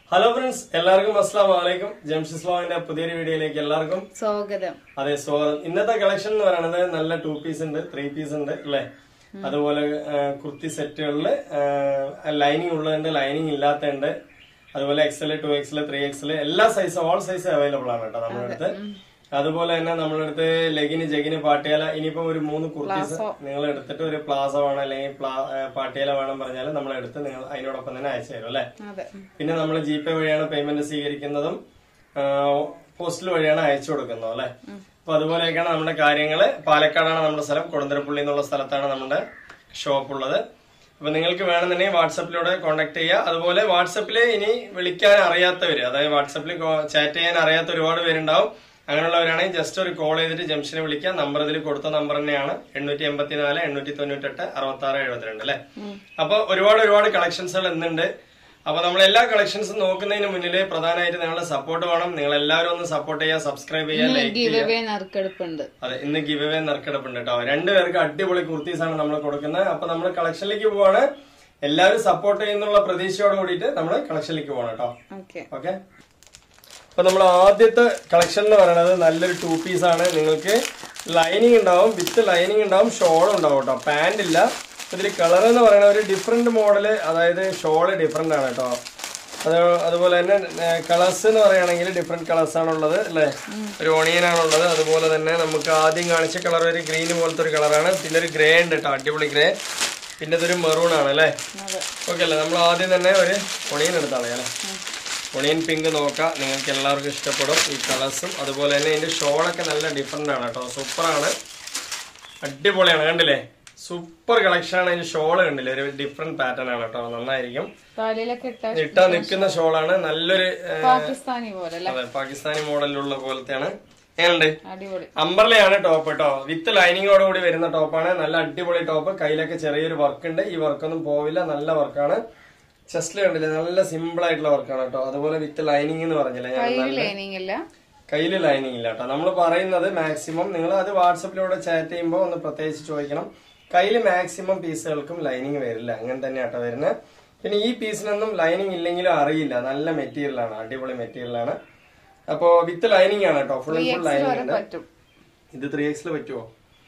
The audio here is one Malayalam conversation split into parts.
ഹലോ ഫ്രണ്ട്സ് എല്ലാവർക്കും അസ്സാം വലൈക്കും ജംഷിസ് ലോവിന്റെ പുതിയൊരു വീഡിയോയിലേക്ക് എല്ലാവർക്കും സ്വാഗതം അതെ സ്വാഗതം ഇന്നത്തെ കളക്ഷൻ എന്ന് പറയുന്നത് നല്ല ടു പീസ് ഉണ്ട് ത്രീ പീസ് ഉണ്ട് അല്ലെ അതുപോലെ ആ, കുർത്തി സെറ്റുകളിൽ ലൈനിങ് ഉള്ളതുണ്ട് ലൈനിങ് ഇല്ലാത്തതുണ്ട് അതുപോലെ XL two XL three XL എല്ലാ സൈസും ഓൾ സൈസ് അവൈലബിൾ ആണ് കേട്ടോ നമ്മുടെ അടുത്ത് അതുപോലെ തന്നെ നമ്മുടെ അടുത്ത് ലെഗിന് ജഗിന് പാട്ടിയാല ഇനിയിപ്പോ ഒരു മൂന്ന് കുർത്തീസ് നിങ്ങൾ എടുത്തിട്ട് ഒരു പ്ലാസ വേണം അല്ലെങ്കിൽ പ്ലാ- ആ, പാട്ടിയാല വേണം പറഞ്ഞാൽ നമ്മൾ എടുത്ത് നിങ്ങൾ അതിനോടൊപ്പം തന്നെ അയച്ചു തരും അല്ലെ അതെ പിന്നെ നമ്മൾ ജി പേ വഴിയാണ് പേയ്മെന്റ് സ്വീകരിക്കുന്നതും പോസ്റ്റൽ വഴിയാണ് അയച്ചു കൊടുക്കുന്നത് അല്ലെ അപ്പൊ അതുപോലെയൊക്കെയാണ് നമ്മുടെ കാര്യങ്ങള് പാലക്കാടാണ് നമ്മുടെ സ്ഥലം കൊടുന്തരപ്പള്ളി എന്നുള്ള സ്ഥലത്താണ് നമ്മുടെ ഷോപ്പ് ഉള്ളത് അപ്പൊ നിങ്ങൾക്ക് വേണമെന്നുണ്ടെങ്കിൽ വാട്സപ്പിലൂടെ കോൺടാക്ട് ചെയ്യുക അതുപോലെ വാട്സപ്പിൽ ഇനി വിളിക്കാൻ അറിയാത്തവര് അതായത് വാട്സപ്പിൽ ചാറ്റ് ചെയ്യാൻ അറിയാത്ത ഒരുപാട് പേരുണ്ടാവും അങ്ങനെയുള്ളവരാണെങ്കിൽ ജസ്റ്റ് ഒരു കോൾ ചെയ്തിട്ട് ജംഷനെ വിളിക്കുക നമ്പർ ഇതിൽ കൊടുത്ത നമ്പർ തന്നെയാണ് എണ്ണൂറ്റി എൺപത്തിനാല് എണ്ണൂറ്റി തൊണ്ണൂറ്റെട്ട് അറുപത്തി ആറ് എഴുപത്തിരണ്ട് അല്ലെ അപ്പൊ ഒരുപാട് ഒരുപാട് കളക്ഷൻസുകൾ ഇന്നുണ്ട് അപ്പൊ നമ്മൾ എല്ലാ കളക്ഷൻസും നോക്കുന്നതിന് മുന്നിൽ പ്രധാനമായിട്ട് നിങ്ങളുടെ സപ്പോർട്ട് വേണം നിങ്ങൾ എല്ലാവരും ഒന്ന് സപ്പോർട്ട് ചെയ്യുക സബ്സ്ക്രൈബ് ചെയ്യുക ലൈക്ക് ഗീവ് അവേ നറുക്കെടുപ്പുണ്ട് അതെ ഇന്ന് ഗിവ് അവേ നറുക്കെടുപ്പുണ്ട് കേട്ടോ രണ്ടുപേർക്ക് അടിപൊളി കുർത്തീസ് ആണ് നമ്മൾ കൊടുക്കുന്നത് അപ്പൊ നമ്മൾ കളക്ഷനിലേക്ക് പോവാണ് എല്ലാവരും സപ്പോർട്ട് ചെയ്യുന്നുള്ള പ്രതീക്ഷയോട് കൂടിയിട്ട് നമ്മൾ കളക്ഷനിലേക്ക് പോവാണ് കേട്ടോ ഓക്കെ ഓക്കെ അപ്പൊ നമ്മൾ ആദ്യത്തെ കളക്ഷൻ എന്ന് പറയുന്നത് നല്ലൊരു ടു പീസ് ആണ് നിങ്ങൾക്ക് ലൈനിങ് ഉണ്ടാവും വിത്ത് ലൈനിങ് ഉണ്ടാവും ഷോൾ ഉണ്ടാവും കേട്ടോ പാന്റ് ഇല്ല ഇതിൽ കളർ എന്ന് പറയുന്നത് ഒരു ഡിഫറെന്റ് മോഡല് അതായത് ഷോള് ഡിഫറെന്റ് ആണ് കേട്ടോ അത് അതുപോലെ തന്നെ കളേഴ്സ് എന്ന് പറയുകയാണെങ്കിൽ ഡിഫറെന്റ് കളേഴ്സ് ആണുള്ളത് അല്ലേ ഒരു ഓണിയൻ ആണുള്ളത് അതുപോലെ തന്നെ നമുക്ക് ആദ്യം കാണിച്ച കളർ ഒരു ഗ്രീൻ പോലത്തെ ഒരു കളറാണ് പിന്നെ ഒരു ഗ്രേ ഉണ്ട് കേട്ടോ അടിപൊളി ഗ്രേ പിന്നെ ഇതൊരു മെറൂൺ ആണ് അല്ലേ അതെ ഓക്കെ അല്ലേ നമ്മൾ ആദ്യം തന്നെ ഒരു ഒണിയൻ എടുത്താണ് അല്ലേ ഒണിയൻ പിങ്ക് നോക്കാം നിങ്ങൾക്ക് എല്ലാവർക്കും ഇഷ്ടപ്പെടും ഈ കളേഴ്സും അതുപോലെ തന്നെ ഇതിന്റെ ഷോളൊക്കെ നല്ല ഡിഫറെന്റ് ആണ് കേട്ടോ സൂപ്പറാണ് അടിപൊളിയാണ് കണ്ടില്ലേ സൂപ്പർ കളക്ഷൻ ആണ് ഇതിന്റെ ഷോള് കണ്ടില്ലേ ഒരു ഡിഫറെന്റ് പാറ്റേൺ ആണ് കേട്ടോ നന്നായിരിക്കും തലയിലൊക്കെ ഇട്ട ഇട്ടാ നിൽക്കുന്ന ഷോളാണ് നല്ലൊരു ഏഹ്, പാകിസ്ഥാനി പോലെ അല്ലെ അതെ പാകിസ്ഥാനി മോഡലിലുള്ള പോലത്തെയാണ് എങ്ങനെയുണ്ട് അടിപൊളി അംബർലയാണ് ടോപ്പ് കേട്ടോ വിത്ത് ലൈനിങ്ങോട് കൂടി വരുന്ന ടോപ്പാണ് നല്ല അടിപൊളി ടോപ്പ് കയ്യിലൊക്കെ ചെറിയൊരു വർക്ക് ഉണ്ട് ഈ വർക്കൊന്നും പോവില്ല നല്ല വർക്കാണ് ചെസ്റ്റിൽ കണ്ടില്ലേ നല്ല സിമ്പിൾ ആയിട്ടുള്ള വർക്കാണ് കേട്ടോ അതുപോലെ വിത്ത് ലൈനിങ് എന്ന് പറഞ്ഞില്ലേ ഞാൻ കയ്യിൽ ലൈനിങ് ഇല്ല കയ്യിൽ ലൈനിങ് ഇല്ല കേട്ടോ നമ്മൾ പറയുന്നത് മാക്സിമം നിങ്ങൾ അത് വാട്സപ്പിലൂടെ ചാറ്റ് ചെയ്യുമ്പോൾ ഒന്ന് പ്രത്യേകിച്ച് ചോദിക്കണം കയ്യിൽ മാക്സിമം പീസുകൾക്കും ലൈനിങ് വരില്ല അങ്ങനെ തന്നെ കേട്ടോ വരുന്നത് പിന്നെ ഈ പീസിനൊന്നും ലൈനിങ് ഇല്ലെങ്കിലും അറിയില്ല നല്ല മെറ്റീരിയൽ ആണ് അടിപൊളി മെറ്റീരിയൽ ആണ് അപ്പോ വിത്ത് ലൈനിങ് ആണ് കേട്ടോ ഫുൾ ആൻഡ് ഫുൾ ലൈനിങ് വരെ ഉണ്ട് പറ്റും ഇത് ത്രീ എക്സിൽ പറ്റുമോ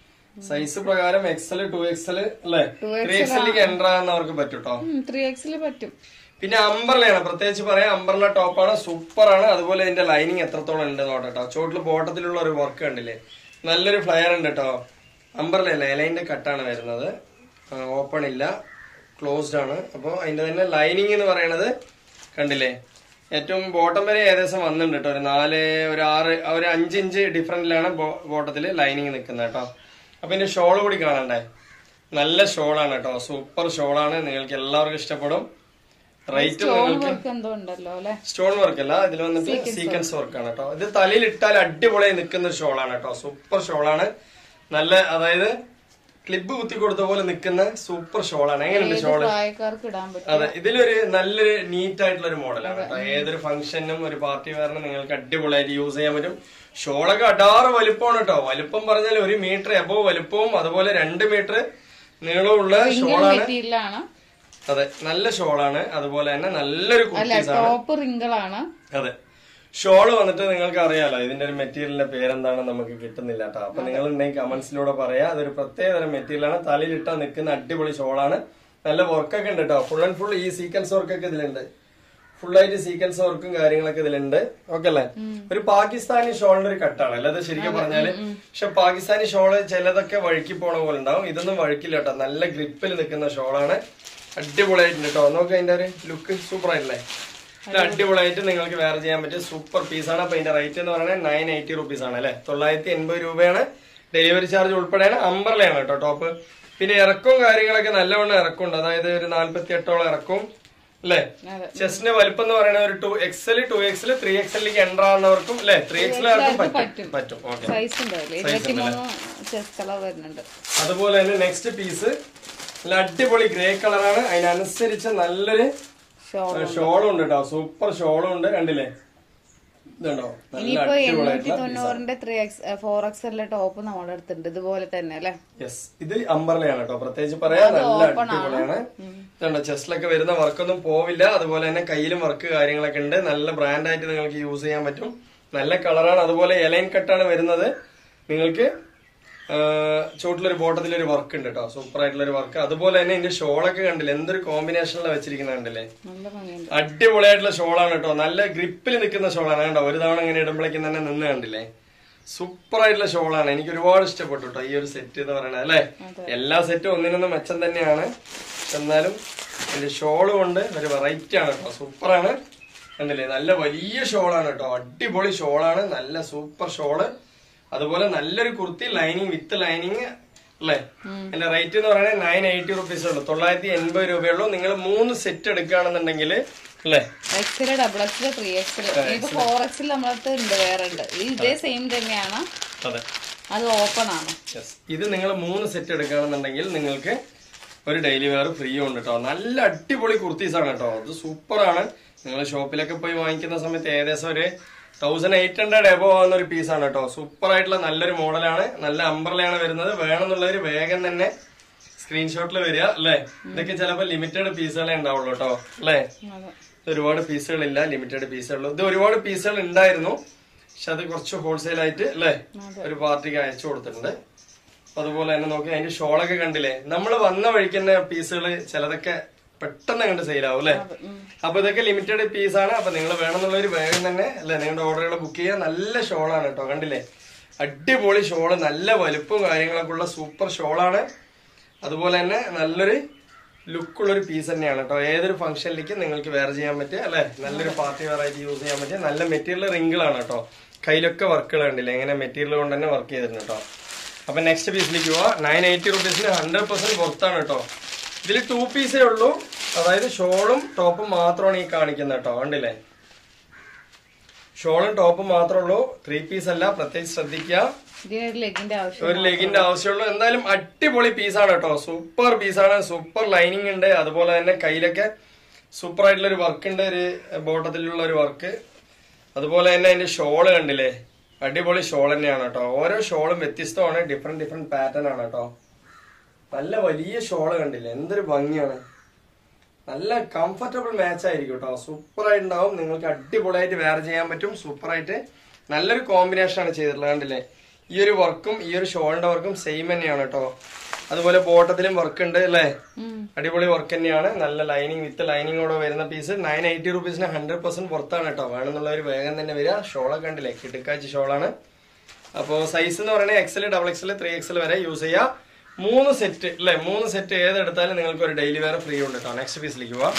സൈസ് പ്രകാരം എക്സൽ ടു എക്സൽ അല്ലെ ത്രീ എക്സലിലേക്ക് എൻ്റർ ആകുന്നവർക്ക് പറ്റും കേട്ടോ ത്രീ എക്സിൽ പറ്റും പിന്നെ അംബർലയാണ് പ്രത്യേകിച്ച് പറയാം അംബർല ടോപ്പാണ് സൂപ്പർ ആണ് അതുപോലെ ഇതിന്റെ ലൈനിങ് എത്രത്തോളം ഉണ്ട് നോട്ടോ ചോട്ടിൽ ബോട്ടത്തിലുള്ള ഒരു വർക്ക് കണ്ടില്ലേ നല്ലൊരു ഫ്ലയർ ഉണ്ട് കേട്ടോ അംബർല അല്ല ഇലൈന്റെ കട്ടാണ് വരുന്നത് ഓപ്പൺ ഇല്ല ക്ലോസ്ഡ് ആണ് അപ്പോൾ അതിന്റെ തന്നെ ലൈനിങ് എന്ന് പറയുന്നത് കണ്ടില്ലേ ഏറ്റവും ബോട്ടം വരെ ഏകദേശം വന്നിട്ടുണ്ട് കേട്ടോ ഒരു നാല് ഒരു ആറ് ഒരു അഞ്ച് ഇഞ്ച് ഡിഫറൻറ്റിലാണ് ബോട്ടത്തിൽ ലൈനിങ് നിൽക്കുന്നത് കേട്ടോ അപ്പൊ ഇതിന്റെ ഷോൾ കൂടി കാണണ്ടേ നല്ല ഷോളാണ് കേട്ടോ സൂപ്പർ ഷോളാണ് നിങ്ങൾക്ക് എല്ലാവർക്കും ഇഷ്ടപ്പെടും റേറ്റ് നിങ്ങൾക്ക് വർക്ക് എന്തോ ഉണ്ടല്ലോ അല്ലെ സ്റ്റോൺ വർക്ക് അല്ല ഇതിൽ വന്നിട്ട് സീക്വൻസ് വർക്ക് ആണ് കേട്ടോ ഇത് തലയിൽ ഇട്ടാൽ അടിപൊളിയായി നിൽക്കുന്ന ഷോളാണ് കേട്ടോ സൂപ്പർ ഷോളാണ് നല്ല അതായത് ക്ലിബ് കുത്തി കൊടുത്ത പോലെ നിൽക്കുന്ന സൂപ്പർ ഷോളാണ് എങ്ങനെയുണ്ട് ഷോള് പ്രായക്കാർക്ക് ഇടാൻ പറ്റും അതെ ഇതിലൊരു നല്ലൊരു നീറ്റ് ആയിട്ടുള്ള ഒരു മോഡലാണ് കേട്ടോ ഏതൊരു ഫംഗ്ഷനും ഒരു പാർട്ടി വെയറിനും നിങ്ങൾക്ക് അടിപൊളിയായിട്ട് യൂസ് ചെയ്യാൻ പറ്റും ഷോളൊക്കെ അടാറ് വലുപ്പമാണ് കേട്ടോ വലുപ്പം പറഞ്ഞാൽ ഒരു മീറ്റർ എബോ വലുപ്പവും അതുപോലെ രണ്ട് മീറ്റർ നീളമുള്ള ഷോളാണ് മെറ്റീരിയലാണ് അതെ നല്ല ഷോളാണ് അതുപോലെ തന്നെ നല്ലൊരു അല്ല കുർത്തീസ് ആണ് ടോപ്പ് റിങ്കിളാണ് അതെ ഷോള് വന്നിട്ട് നിങ്ങൾക്ക് അറിയാലോ ഇതിന്റെ ഒരു മെറ്റീരിയലിന്റെ പേരെന്താണെന്ന് നമുക്ക് കിട്ടുന്നില്ല കേട്ടോ അപ്പൊ നിങ്ങൾ ഉണ്ടെങ്കിൽ കമന്റ്സിലൂടെ പറയാ അതൊരു പ്രത്യേക തരം മെറ്റീരിയലാണ് തലയിലിട്ടാ നിൽക്കുന്ന അടിപൊളി ഷോളാണ് നല്ല വർക്കൊക്കെ ഉണ്ട് കേട്ടോ ഫുൾ ആൻഡ് ഫുൾ ഈ സീക്വൻസ് വർക്കൊക്കെ ഇതിലുണ്ട് ഫുൾ ആയിട്ട് സീക്വൻസ് വർക്കും കാര്യങ്ങളൊക്കെ ഇതിലുണ്ട് ഓക്കെ അല്ലേ ഒരു പാകിസ്ഥാനി ഷോളിന്റെ ഒരു കട്ടാണ് അല്ലാതെ ശരിക്കും പറഞ്ഞാല് പക്ഷെ പാകിസ്ഥാനി ഷോള് ചിലതൊക്കെ വഴുക്കി പോണ പോലെ ഉണ്ടാവും ഇതൊന്നും വഴുക്കില്ല കേട്ടോ നല്ല ഗ്രിപ്പിൽ നിൽക്കുന്ന ഷോളാണ് അടിപൊളിയായിട്ടുണ്ട് കേട്ടോ നോക്ക് അതിന്റെ ഒരു ലുക്ക് സൂപ്പർ ആയില്ലേ ഇത് അടിപൊളിയായിട്ട് നിങ്ങൾക്ക് വേറെ ചെയ്യാൻ പറ്റിയ സൂപ്പർ പീസാണ് അപ്പൊ ഇതിന്റെ റേറ്റ് എന്ന് പറയുന്നത് നയൻ എയ്റ്റി റുപ്പീസ് ആണ് അല്ലെ തൊള്ളായിരത്തി എൺപത് രൂപയാണ് ഡെലിവറി ചാർജ് ഉൾപ്പെടെയാണ് അമ്പർലയാണ് കേട്ടോ ടോപ്പ് പിന്നെ ഇറക്കവും കാര്യങ്ങളൊക്കെ നല്ലവണ്ണം ഇറക്കമുണ്ട് അതായത് ഒരു നാല്പത്തി എട്ടോളം ഇറക്കും അല്ലേ അതെ ചെസ്റ്റിന്റെ വലിപ്പം എന്ന് പറയുന്നത് ഒരു two XL two XL three എക്സലിലേക്ക് എൻ്റർ ആവുന്നവർക്കും അല്ലെ ത്രീ എക്സലുകാർക്കും പറ്റും പറ്റും ഓക്കെ സൈസ് ഉണ്ടാവില്ലേ ഇരുപത്തിമൂന്ന് ചെസ്റ്റ് കളർ വരുന്നുണ്ട് അതുപോലെ തന്നെ നെക്സ്റ്റ് പീസ് നല്ല അടിപൊളി ഗ്രേ കളറാണ് അതിനനുസരിച്ച് നല്ലൊരു ഷോൾ ഷോളും ഉണ്ട് കേട്ടോ സൂപ്പർ ഷോളും ഉണ്ട് കണ്ടില്ലേ ഇതുണ്ടോ നല്ല ഇനിയിപ്പോ എണ്ണൂറ്റി അടിപൊളിയായിട്ടുള്ള തൊണ്ണൂറിന്റെ three X four X top നമ്മുടെ അടുത്തുണ്ട് ഇതുപോലെ തന്നെ അല്ലെ യെസ് ഇത് അമ്പർലയാണ് കേട്ടോ പ്രത്യേകിച്ച് പറയാൻ നല്ല അടിപൊളിയാണ് ഇതുണ്ടോ ചെസ്റ്റിലൊക്കെ വരുന്ന വർക്കൊന്നും പോവില്ല അതുപോലെ തന്നെ കയ്യിലും വർക്ക് കാര്യങ്ങളൊക്കെ ഉണ്ട് നല്ല ബ്രാൻഡായിട്ട് നിങ്ങൾക്ക് യൂസ് ചെയ്യാൻ പറ്റും നല്ല കളറാണ് അതുപോലെ എലൈൻ കട്ടാണ് വരുന്നത് നിങ്ങൾക്ക് ചുവട്ടിലൊരു ബോട്ടത്തിലൊരു വർക്ക് ഉണ്ട് കേട്ടോ സൂപ്പർ ആയിട്ടുള്ള ഒരു വർക്ക് അതുപോലെ തന്നെ ഇതിന്റെ ഷോളൊക്കെ കണ്ടില്ലേ എന്തൊരു കോമ്പിനേഷനിലാണ് വെച്ചിരിക്കുന്നത് കണ്ടില്ലേ നല്ല ഭംഗിയുണ്ട് അടിപൊളിയായിട്ടുള്ള ഷോളാണ് കേട്ടോ നല്ല ഗ്രിപ്പിൽ നിൽക്കുന്ന ഷോളാണ് കണ്ടോ ഒരു തവണ ഇങ്ങനെ ഇടുമ്പോഴേക്കും തന്നെ നിന്ന് കണ്ടില്ലേ സൂപ്പർ ആയിട്ടുള്ള ഷോളാണ് എനിക്ക് ഒരുപാട് ഇഷ്ടപ്പെട്ടു കേട്ടോ ഈ ഒരു സെറ്റ് എന്ന് പറയുന്നത് അല്ലെ എല്ലാ സെറ്റും ഒന്നിനൊന്നും മെച്ചം തന്നെയാണ് എന്നാലും ഇതിന്റെ ഷോള് കൊണ്ട് ഒരു വെറൈറ്റി ആണ് കേട്ടോ സൂപ്പറാണ് കണ്ടില്ലേ നല്ല വലിയ ഷോളാണ് കേട്ടോ അടിപൊളി ഷോളാണ് നല്ല സൂപ്പർ ഷോള് അതുപോലെ നല്ലൊരു കുർത്തി ലൈനിങ് വിത്ത് ലൈനിങ് അല്ലേ എന്റെ റേറ്റ് എന്ന് പറയുന്നത് നയൻ എയ്റ്റി റുപ്പീസ് ഉള്ളൂ തൊള്ളായിരത്തി എൺപത് രൂപയുള്ളൂ നിങ്ങൾ മൂന്ന് സെറ്റ് എടുക്കുകയാണെന്നുണ്ടെങ്കിൽ അല്ലേ എക്സില് ഡബിൾ എക്സില് ത്രീ എക്സില് ഇനിയിപ്പോ ഫോർ എക്സിൽ നമ്മളടുത്ത് ഉണ്ട് വേറെ ഉണ്ട് ഇതേ സെയിം തന്നെയാണ് അതെ അത് ഓപ്പൺ ആണ് യെസ് ഇത് നിങ്ങൾ മൂന്ന് സെറ്റ് എടുക്കുകയാണെന്നുണ്ടെങ്കിൽ നിങ്ങൾക്ക് ഒരു ഡെയിലി വെയർ ഫ്രീ ഉണ്ട് കേട്ടോ നല്ല അടിപൊളി കുർത്തീസ് ആണ് കേട്ടോ അത് സൂപ്പറാണ് നിങ്ങൾ ഷോപ്പിലൊക്കെ പോയി വാങ്ങിക്കുന്ന സമയത്ത് ഏകദേശം ഒരു തൗസൻഡ് എയ്റ്റ് ഹൺഡ്രഡ് എബോ ആവുന്ന ഒരു പീസാണ് കേട്ടോ സൂപ്പർ ആയിട്ടുള്ള നല്ലൊരു മോഡലാണ് നല്ല അമ്പർലയാണ് വരുന്നത് വേണമെന്നുള്ളവർ വേഗം തന്നെ സ്ക്രീൻഷോട്ടിൽ വരിക അല്ലേ ഇതൊക്കെ ചിലപ്പോൾ ലിമിറ്റഡ് പീസുകളെ ഉണ്ടാവുള്ളൂ കേട്ടോ അല്ലേ അതെ ഇത് ഒരുപാട് പീസുകളില്ല ലിമിറ്റഡ് പീസുകളുള്ളൂ ഇത് ഒരുപാട് പീസുകൾ ഉണ്ടായിരുന്നു പക്ഷെ അത് കുറച്ച് ഹോൾസെയിൽ ആയിട്ട് അല്ലേ ഒരു പാർട്ടിക്ക് അയച്ചു കൊടുത്തിട്ടുണ്ട് അപ്പൊ അതുപോലെ തന്നെ നോക്കി അതിന്റെ ഷോളൊക്കെ കണ്ടില്ലേ നമ്മൾ വന്ന വഴിക്ക് തന്നെ പീസുകൾ ചിലതൊക്കെ പെട്ടെന്ന് കണ്ട് സെയിലാവും അല്ലേ അപ്പൊ ഇതൊക്കെ ലിമിറ്റഡ് പീസാണ് അപ്പൊ നിങ്ങൾ വേണമെന്നുള്ളവർ വേഗം തന്നെ അല്ലെ നിങ്ങളുടെ ഓർഡറുകൾ ബുക്ക് ചെയ്യുക നല്ല ഷോളാണ് കേട്ടോ കണ്ടില്ലേ അടിപൊളി ഷോള് നല്ല വലുപ്പവും കാര്യങ്ങളൊക്കെ ഉള്ള സൂപ്പർ ഷോളാണ് അതുപോലെ തന്നെ നല്ലൊരു ലുക്കുള്ള ഒരു പീസ് തന്നെയാണ് കേട്ടോ ഏതൊരു ഫംഗ്ഷനിലേക്ക് നിങ്ങൾക്ക് വെയർ ചെയ്യാൻ പറ്റിയ അല്ലെ നല്ലൊരു പാർട്ടി വെയർ ആയിട്ട് യൂസ് ചെയ്യാൻ പറ്റിയ നല്ല മെറ്റീരിയൽ റിങ്കിളാണ് കേട്ടോ കയ്യിലൊക്കെ വർക്കുകൾ ഉണ്ടല്ലേ ഇങ്ങനെ മെറ്റീരിയൽ കൊണ്ട് തന്നെ വർക്ക് ചെയ്തിട്ടുണ്ട് കേട്ടോ അപ്പൊ നെക്സ്റ്റ് പീസിലേക്ക് പോവാ നയൻ എയ്റ്റി റുപ്പീസിന് ഹൺഡ്രഡ് പെർസെന്റ് പുറത്താണ് കേട്ടോ ഇതിൽ ടു പീസേ ഉള്ളൂ അതായത് ഷോളും ടോപ്പും മാത്രമാണ് ഈ കാണിക്കുന്നത് കേട്ടോ കണ്ടില്ലേ ഷോളും ടോപ്പും മാത്രമേ ഉള്ളൂ ത്രീ പീസ് അല്ല പ്രത്യേകിച്ച് ശ്രദ്ധിക്കുക ഇതിനൊരു ലെഗിന്റെ ആവശ്യം ഒരു ലെഗിന്റെ ആവശ്യമുള്ളൂ എന്തായാലും അടിപൊളി പീസാണ് കേട്ടോ സൂപ്പർ പീസാണ് സൂപ്പർ ലൈനിങ് ഉണ്ട് അതുപോലെ തന്നെ കയ്യിലൊക്കെ സൂപ്പർ ആയിട്ടുള്ള ഒരു വർക്ക് ഉണ്ട് ഒരു ബോട്ടത്തിലുള്ള ഒരു വർക്ക് അതുപോലെ തന്നെ അതിന്റെ ഷോള് കണ്ടില്ലേ അടിപൊളി ഷോൾ തന്നെയാണ് കേട്ടോ ഓരോ ഷോളും വ്യത്യസ്തമാണ് ഡിഫറെന്റ് ഡിഫറെന്റ് പാറ്റേൺ ആണ് കേട്ടോ നല്ല വലിയ ഷോള് കണ്ടില്ലേ എന്തൊരു ഭംഗിയാണ് നല്ല കംഫർട്ടബിൾ മാച്ച് ആയിരിക്കും കേട്ടോ സൂപ്പർ ആയിട്ടുണ്ടാവും നിങ്ങൾക്ക് അടിപൊളിയായിട്ട് വെയർ ചെയ്യാൻ പറ്റും സൂപ്പർ ആയിട്ട് നല്ലൊരു കോമ്പിനേഷൻ ആണ് ചെയ്തിട്ടുള്ളത് കണ്ടില്ലേ ഈ ഒരു വർക്കും ഈ ഒരു ഷോളിന്റെ വർക്കും സെയിം തന്നെയാണ് കേട്ടോ അതുപോലെ ബോട്ടത്തിലും വർക്ക് ഉണ്ട് അല്ലേ അടിപൊളി വർക്ക് തന്നെയാണ് നല്ല ലൈനിങ് വിത്ത് ലൈനിങ്ങോടെ വരുന്ന പീസ് നയൻ എയ്റ്റി റുപ്പീസിന് ഹൺഡ്രഡ് പെർസെന്റ് പുറത്താണ് കേട്ടോ വേണമെന്നുള്ളവർ വേഗം തന്നെ വരിക ഷോളൊക്കെ കണ്ടില്ലേ കിടുക്കാച്ചി ഷോളാണ് അപ്പോൾ സൈസ് എന്ന് പറയുന്നത് XL double XL three XL വരെ യൂസ് ചെയ്യാം മൂന്ന് സെറ്റ് അല്ലെ മൂന്ന് സെറ്റ് ഏതെടുത്താലും നിങ്ങൾക്ക് ഒരു ഡെയിലി വെയർ ഫ്രീ ഉണ്ട് കേട്ടോ നെക്സ്റ്റ് പീസിലേക്ക് പോവാം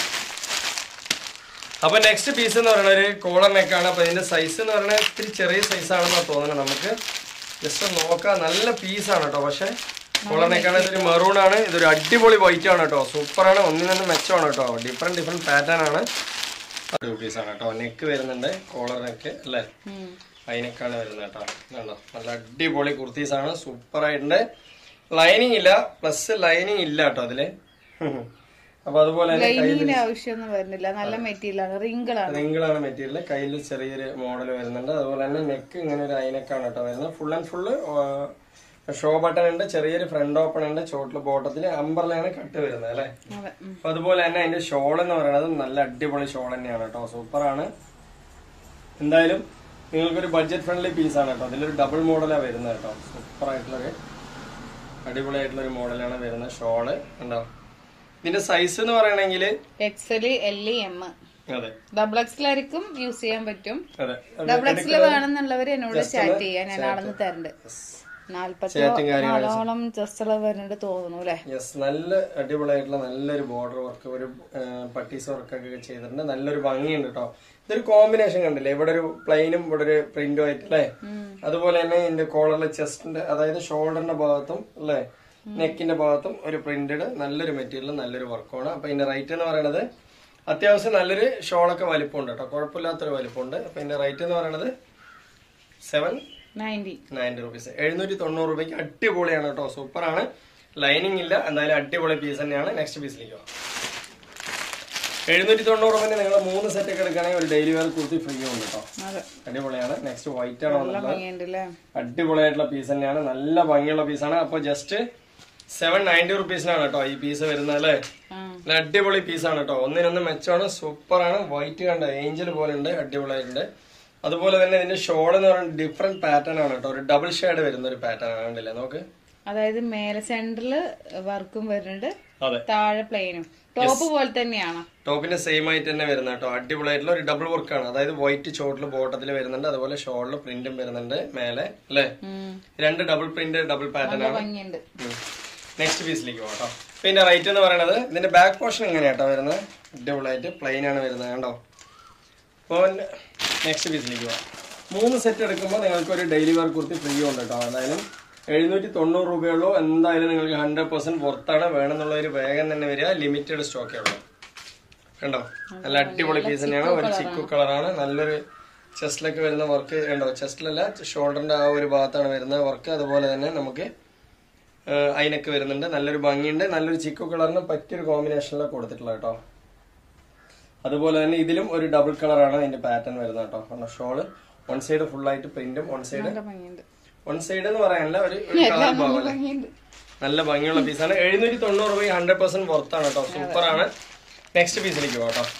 അപ്പൊ നെക്സ്റ്റ് പീസ് എന്ന് പറയുന്നത് ഒരു കോളർ നെക്കാണ് അപ്പൊ ഇതിന്റെ സൈസ് എന്ന് പറയുന്നത് ഇത്തിരി ചെറിയ സൈസ് ആണെന്നാണ് തോന്നുന്നത് നമുക്ക് ജസ്റ്റ് നോക്കാം നല്ല പീസാണ് കേട്ടോ പക്ഷെ കോളർ നെക്കാണ് ഇതൊരു മെറൂൺ ആണ് ഇതൊരു അടിപൊളി വൈറ്റ് ആണ് കേട്ടോ സൂപ്പറാണ് ഒന്നിനൊന്ന് മെച്ചമാണ് കേട്ടോ ഡിഫറെന്റ് ഡിഫറെന്റ് പാറ്റേൺ ആണ് ഒരു പീസാണ് കേട്ടോ നെക്ക് വരുന്നുണ്ട് കോളർ നെക്ക് അല്ലേ അതിനേക്കാണ് വരുന്നത് കേട്ടോ കണ്ടോ നല്ല അടിപൊളി കുർത്തീസ് ആണ് സൂപ്പർ ആയിട്ടുണ്ട് ലൈനിങ് ഇല്ല പ്ലസ് ലൈനിങ് ഇല്ല കേട്ടോ അതില് അപ്പൊ അതുപോലെ തന്നെ കയ്യിൽ ലൈനിങ്ങിന്റെ ആവശ്യമൊന്നും വരുന്നില്ല നല്ല മെറ്റീരിയൽ ആണ് റിങ്കിളാണ് റിങ്കിളാണ് മെറ്റീരിയൽ കയ്യിൽ ചെറിയൊരു മോഡൽ വരുന്നുണ്ട് അതുപോലെ തന്നെ നെക്ക് ഇങ്ങനെ ഒരു അയിനക്കാണ് കേട്ടോ വരുന്നത് full and full show button ഉണ്ട് ചെറിയൊരു ഫ്രണ്ട് ഓപ്പൺ ഉണ്ട് ചോട്ടില് ബോട്ടത്തില് അമ്പറിലാണ് കട്ട് വരുന്നത് അല്ലെ അതെ ഉം. അപ്പൊ അതുപോലെ തന്നെ അതിന്റെ ഷോൾ എന്ന് പറയുന്നത് നല്ല അടിപൊളി ഷോൾ തന്നെയാണ് കേട്ടോ സൂപ്പറാണ് എന്തായാലും നിങ്ങൾക്കൊരു ബഡ്ജറ്റ് ഫ്രണ്ട്ലി പീസാണ് കേട്ടോ അതിലൊരു ഡബിൾ മോഡലാണ് വരുന്നത് കേട്ടോ സൂപ്പർ ആയിട്ടുള്ളൊരു അടിപൊളിയായിട്ടുള്ള ഒരു മോഡലാണ് വരുന്നത് ഷോള് ഉണ്ടോ ഇതിന്റെ സൈസ് എന്ന് പറയണെങ്കിൽ എക്സല് എൽ എം അതെ ഡബിൾ എക്സിലായിരിക്കും യൂസ് ചെയ്യാൻ പറ്റും അതെ ഡബിൾ എക്സിൽ വേണമെന്നുള്ളവർ എന്നോട് ചാറ്റ് ചെയ്യാൻ ഞാൻ അളന്ന് തരണ്ട് നാല്പത്തി Chatting കാര്യങ്ങൾ നാലോളം ചെസ്റ്റുകൾ വരുന്നുണ്ട് തോന്നുന്നു അല്ലെ യെസ് നല്ല അടിപൊളിയായിട്ടുള്ള നല്ലൊരു ബോർഡർ വർക്ക് ഒരു പട്ടീസ് വർക്കൊക്കെ ചെയ്തിട്ടുണ്ട് നല്ലൊരു ഭംഗിയുണ്ട് കേട്ടോ ഇതൊരു കോമ്പിനേഷൻ കണ്ടില്ലേ ഇവിടെ ഒരു പ്ലെയിനും ഇവിടെ ഒരു പ്രിന്റും ആയിട്ട് അല്ലേ അതുപോലെ തന്നെ ഇതിന്റെ കോളറിലെ ചെസ്റ്റിന്റെ അതായത് ഷോൾഡറിന്റെ ഭാഗത്തും അല്ലേ നെക്കിന്റെ ഭാഗത്തും ഒരു പ്രിന്റഡ് നല്ലൊരു മെറ്റീരിയൽ നല്ലൊരു വർക്കാണ് അപ്പൊ ഇതിന്റെ റേറ്റ് എന്ന് പറയുന്നത് അത്യാവശ്യം നല്ലൊരു ഷോളൊക്കെ വലിപ്പമുണ്ട് കേട്ടോ കുഴപ്പമില്ലാത്തൊരു വലിപ്പമുണ്ട് അപ്പൊ ഇതിന്റെ റേറ്റ് എന്ന് പറയുന്നത് സെവൻ നയൻറ്റി നയൻറ്റി റുപ്പീസ് എഴുന്നൂറ്റി തൊണ്ണൂറ് രൂപയ്ക്ക് അടിപൊളിയാണ് കേട്ടോ സൂപ്പറാണ് ലൈനിങ് ഇല്ല എന്തായാലും അടിപൊളി പീസ് തന്നെയാണ് നെക്സ്റ്റ് പീസിലേക്ക് പോവാം എഴുന്നൂറ്റി തൊണ്ണൂറ് രൂപ നിങ്ങൾ മൂന്ന് സെറ്റ് ഒക്കെ എടുക്കുകയാണെങ്കിൽ ഒരു ഡെയിലി വെയർ കുർത്തി ഫ്രീ ഉണ്ട് കേട്ടോ അതെ അടിപൊളിയാണ് നെക്സ്റ്റ് വൈറ്റ് ആണ് നല്ല വന്നിട്ടുള്ളത് ഭംഗിയുണ്ട് അല്ലേ അടിപൊളിയായിട്ടുള്ള പീസ് തന്നെയാണ് നല്ല ഭംഗിയുള്ള പീസാണ് അപ്പൊ ജസ്റ്റ് സെവൻ നയൻറ്റി റുപ്പീസിനാണ് കേട്ടോ ഈ പീസ് വരുന്നത് അല്ലേ ആ നല്ല അടിപൊളി പീസാണ് കേട്ടോ ഒന്നിനൊന്ന് മെച്ചമാണ് സൂപ്പറാണ് വൈറ്റ് കണ്ട ഏഞ്ചൽ പോലെ ഉണ്ട് അടിപൊളിയായിട്ടുണ്ട് അതുപോലെ തന്നെ ഇതിന്റെ ഷോൾ എന്ന് പറയുന്നത് ഡിഫറെന്റ് പാറ്റേൺ ആണ് കേട്ടോ ഒരു ഡബിൾ ഷെയ്ഡ് വരുന്ന ഒരു പാറ്റേൺ ആണ് കണ്ടില്ലേ നോക്ക് അതായത് മേലെ സെന്ററില് വർക്കും വരുന്നുണ്ട് അതെ താഴെ പ്ലെയിനും ടോപ്പ് പോലെ തന്നെയാണ് ടോപ്പിന്റെ സെയിം ആയിട്ട് തന്നെ വരുന്നത് കേട്ടോ അടിപൊളിയായിട്ടുള്ള ഒരു ഡബിൾ വർക്കാണ് അതായത് വൈറ്റ് ചോട്ടിൽ ബോട്ടത്തിൽ വരുന്നുണ്ട് അതുപോലെ ഷോളിൽ പ്രിന്റും വരുന്നുണ്ട് മേലെ അല്ലേ ഉം. രണ്ട് ഡബിൾ പ്രിന്റ് ഡബിൾ പാറ്റേൺ ആണ് ഭംഗിയുണ്ട് നെക്സ്റ്റ് പീസിലേക്ക് പോകാം കേട്ടോ പിന്നെ റേറ്റ് എന്ന് പറയുന്നത് ഇതിന്റെ ബാക്ക് പോർഷൻ എങ്ങനെയാട്ടോ വരുന്നത് അടിപൊളിയായിട്ട് പ്ലെയിൻ ആണ് വരുന്നത് കണ്ടോ അപ്പോൾ നെക്സ്റ്റ് പീസിലേക്ക് പോകാം മൂന്ന് സെറ്റ് എടുക്കുമ്പോൾ നിങ്ങൾക്ക് ഒരു ഡെയിലി വെയർ കുർത്തി ഫ്രീ ഉണ്ട് കേട്ടോ എന്തായാലും എഴുന്നൂറ്റി തൊണ്ണൂറ് രൂപയുള്ളൂ എന്തായാലും നിങ്ങൾക്ക് ഹൺഡ്രഡ് പെർസെന്റ് പുറത്താണ് വേണമെന്നുള്ള ഒരു വേഗം തന്നെ വരിക ലിമിറ്റഡ് സ്റ്റോക്കേ ഉള്ളൂ കണ്ടോ നല്ല അടിപൊളി പീസ് തന്നെയാണ് ഒരു ചിക്കു കളറാണ് നല്ലൊരു ചെസ്റ്റിലൊക്കെ വരുന്ന വർക്ക് കണ്ടോ ചെസ്റ്റിലല്ല ഷോൾഡറിന്റെ ആ ഒരു ഭാഗത്താണ് വരുന്ന വർക്ക് അതുപോലെ തന്നെ നമുക്ക് ഏഹ് അതിനൊക്കെ വരുന്നുണ്ട് നല്ലൊരു ഭംഗിയുണ്ട് നല്ലൊരു ചിക്കു കളറിന് പറ്റിയൊരു കോമ്പിനേഷനിലാണ് കൊടുത്തിട്ടുള്ളത് കേട്ടോ അതുപോലെ തന്നെ ഇതിലും ഒരു ഡബിൾ കളറാണ് അതിന്റെ പാറ്റേൺ വരുന്നത് കേട്ടോ കാരണം ഷോള് വൺ സൈഡ് ഫുൾ ആയിട്ട് പ്രിന്റും വൺ സൈഡ് നല്ല ഭംഗിയുണ്ട് വൺ സൈഡ് എന്ന് പറയാനല്ല ഒരു ഒരു കളർ ഭാവം അല്ലേ? ഭംഗിയുണ്ട് നല്ല ഭംഗിയുള്ള പീസാണ് എഴുന്നൂറ്റി തൊണ്ണൂറ് രൂപ ഹൺഡ്രഡ് പെർസെന്റ് പുറത്താണ് കേട്ടോ സൂപ്പർ ആണ് നെക്സ്റ്റ് പീസിലേക്ക് പോകാം കേട്ടോ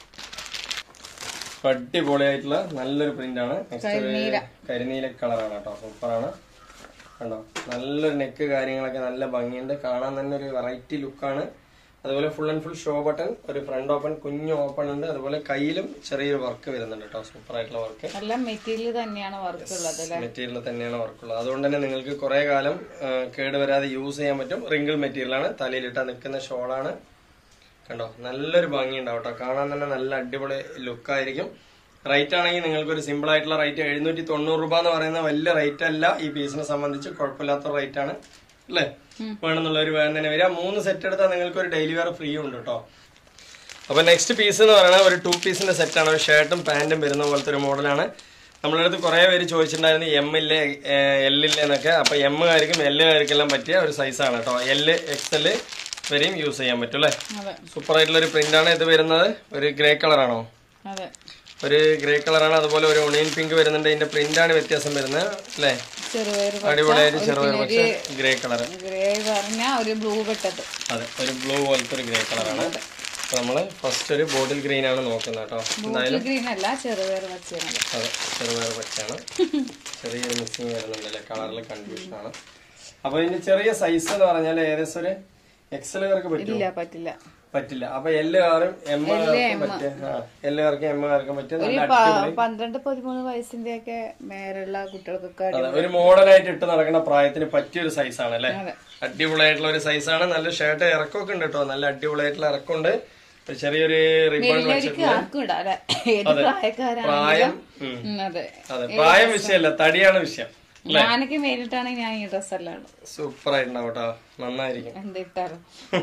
അടിപൊളിയായിട്ടുള്ള നല്ലൊരു പ്രിന്റ് ആണ് നെക്സ്റ്റ് ഒരു കരിനീല കളറാണ് കേട്ടോ സൂപ്പർ ആണ് കണ്ടോ നല്ലൊരു നെക്ക് കാര്യങ്ങളൊക്കെ നല്ല ഭംഗിയുണ്ട് കാണാൻ തന്നെ ഒരു വെറൈറ്റി ലുക്കാണ് അതുപോലെ full and full show button ഒരു ഫ്രണ്ട് ഓപ്പൺ കുഞ്ഞു ഓപ്പൺ ഉണ്ട് അതുപോലെ കയ്യിലും ചെറിയൊരു വർക്ക് വരുന്നുണ്ട് കേട്ടോ സൂപ്പർ ആയിട്ടുള്ള വർക്ക് നല്ല മെറ്റീരിയൽ തന്നെയാണ് വർക്ക് ഉള്ളത് അല്ലേ മെറ്റീരിയൽ തന്നെയാണ് വർക്കുള്ളത് അതുകൊണ്ട് തന്നെ നിങ്ങൾക്ക് കുറെ കാലം ആ, കേടുവരാതെ യൂസ് ചെയ്യാൻ പറ്റും റിങ്കിൾ മെറ്റീരിയലാണ് തലയിലിട്ടാ നിൽക്കുന്ന ഷോളാണ് കണ്ടോ നല്ലൊരു ഭംഗി ഉണ്ടാവും കേട്ടോ കാണാൻ തന്നെ നല്ല അടിപൊളി ലുക്കായിരിക്കും റേറ്റ് ആണെങ്കിൽ നിങ്ങൾക്ക് ഒരു സിമ്പിൾ ആയിട്ടുള്ള റേറ്റ് എഴുന്നൂറ്റി തൊണ്ണൂറ് രൂപ എന്ന് പറയുന്ന വലിയ റേറ്റ് അല്ല ഈ പീസിനെ സംബന്ധിച്ച് കുഴപ്പമില്ലാത്ത റേറ്റ് ആണ് അല്ലേ വേണമെന്നുള്ളവർ വേണം തന്നെ വരിക മൂന്ന് സെറ്റ് എടുത്താൽ നിങ്ങൾക്ക് ഒരു ഡെയിലി വെയർ ഫ്രീ ഉണ്ട് കേട്ടോ അപ്പൊ നെക്സ്റ്റ് പീസ് എന്ന് പറയുന്നത് ഒരു ടു പീസിന്റെ സെറ്റാണ് ഒരു ഷർട്ടും പാന്റും വരുന്ന പോലത്തെ ഒരു മോഡലാണ് നമ്മുടെ അടുത്ത് കുറെ പേര് ചോദിച്ചിട്ടുണ്ടായിരുന്നു എം ഇല്ലേ എൽ ഇല്ലേ എന്നൊക്കെ അപ്പൊ എം കാർക്കും എൽ കാർക്കെല്ലാം പറ്റിയ ഒരു സൈസാണ് കേട്ടോ എൽ എക്സ് എൽ വരെയും യൂസ് ചെയ്യാൻ പറ്റും അല്ലേ അതെ സൂപ്പർ ആയിട്ടുള്ള ഒരു പ്രിന്റ് ആണ് ഇത് വരുന്നത് ഒരു ഗ്രേ കളറാണോ അതെ ഒരു ഗ്രേ കളറാണ് അതുപോലെ ഒരു ഒണിയൻ പിങ്ക് വരുന്നുണ്ട് ഇതിന്റെ പ്രിന്റ് ആണ് വ്യത്യാസം വരുന്നത് അല്ലേ ചെറുപയർ അടിപൊളിയായിട്ട് ചെറുപയർ പക്ഷെ ഗ്രേ കളർ ഗ്രേ പറഞ്ഞ ഒരു ബ്ലൂ പെട്ടത് അതെ ഒരു ബ്ലൂ പോലത്തെ ഒരു ഗ്രേ കളറാണ് അപ്പൊ നമ്മള് ഫസ്റ്റ് ഒരു ബോട്ടിൽ ഗ്രീൻ ആണ് നോക്കുന്നത് കേട്ടോ എന്തായാലും ഗ്രീൻ അല്ല ചെറുപയർ പച്ചയാണ് അതെ ചെറുപയർ പച്ചയാണ് ചെറിയൊരു മിക്സിങ് വരുന്നുണ്ടല്ലേ കളറിൽ കൺഫ്യൂഷൻ ആണ് അപ്പൊ ഇതിന്റെ ചെറിയ സൈസ് എന്ന് പറഞ്ഞാൽ ഏകദേശം ഒരു എക്സൽ കാർക്ക് പറ്റും ഇല്ല പറ്റില്ല പറ്റില്ല അപ്പൊ എല്ല് കാറും എം കാർക്കും പറ്റിയ എല്ല് കാർക്കും എം കാർക്കും പറ്റിയ നല്ല അടിപൊളി പന്ത്രണ്ട് പതിമൂന്ന് വയസ്സിന്റെ ഒക്കെ മേലുള്ള കുട്ടികൾക്കൊക്കെ അതെ, ഒരു മോഡലായിട്ട് ഇട്ട് നടക്കുന്ന പ്രായത്തിന് പറ്റിയ ഒരു സൈസാണ് അല്ലേ അതെ. അടിപൊളിയായിട്ടുള്ള ഒരു സൈസാണ് നല്ല ഷർട്ട് ഇറക്കമൊക്കെ ഉണ്ട് കേട്ടോ നല്ല അടിപൊളിയായിട്ടുള്ള ഇറക്കമുണ്ട് ഒരു ചെറിയൊരു റിബൺ വലിയവർക്ക് ആർക്കും ഇടാം അല്ലെ ഏത് പ്രായക്കാരാണ് പ്രായം ഉം. ഉം, അതെ അതെ പ്രായം വിഷയമല്ല തടിയാണ് വിഷയം ഞാനൊക്കെ മേലിട്ടാണെങ്കിൽ ഞാൻ ഈ ഡ്രസ് എല്ലാം ഇടും സൂപ്പർ ആയിട്ടുണ്ടാവും കേട്ടോ നന്നായിരിക്കും എന്തിട്ടാലും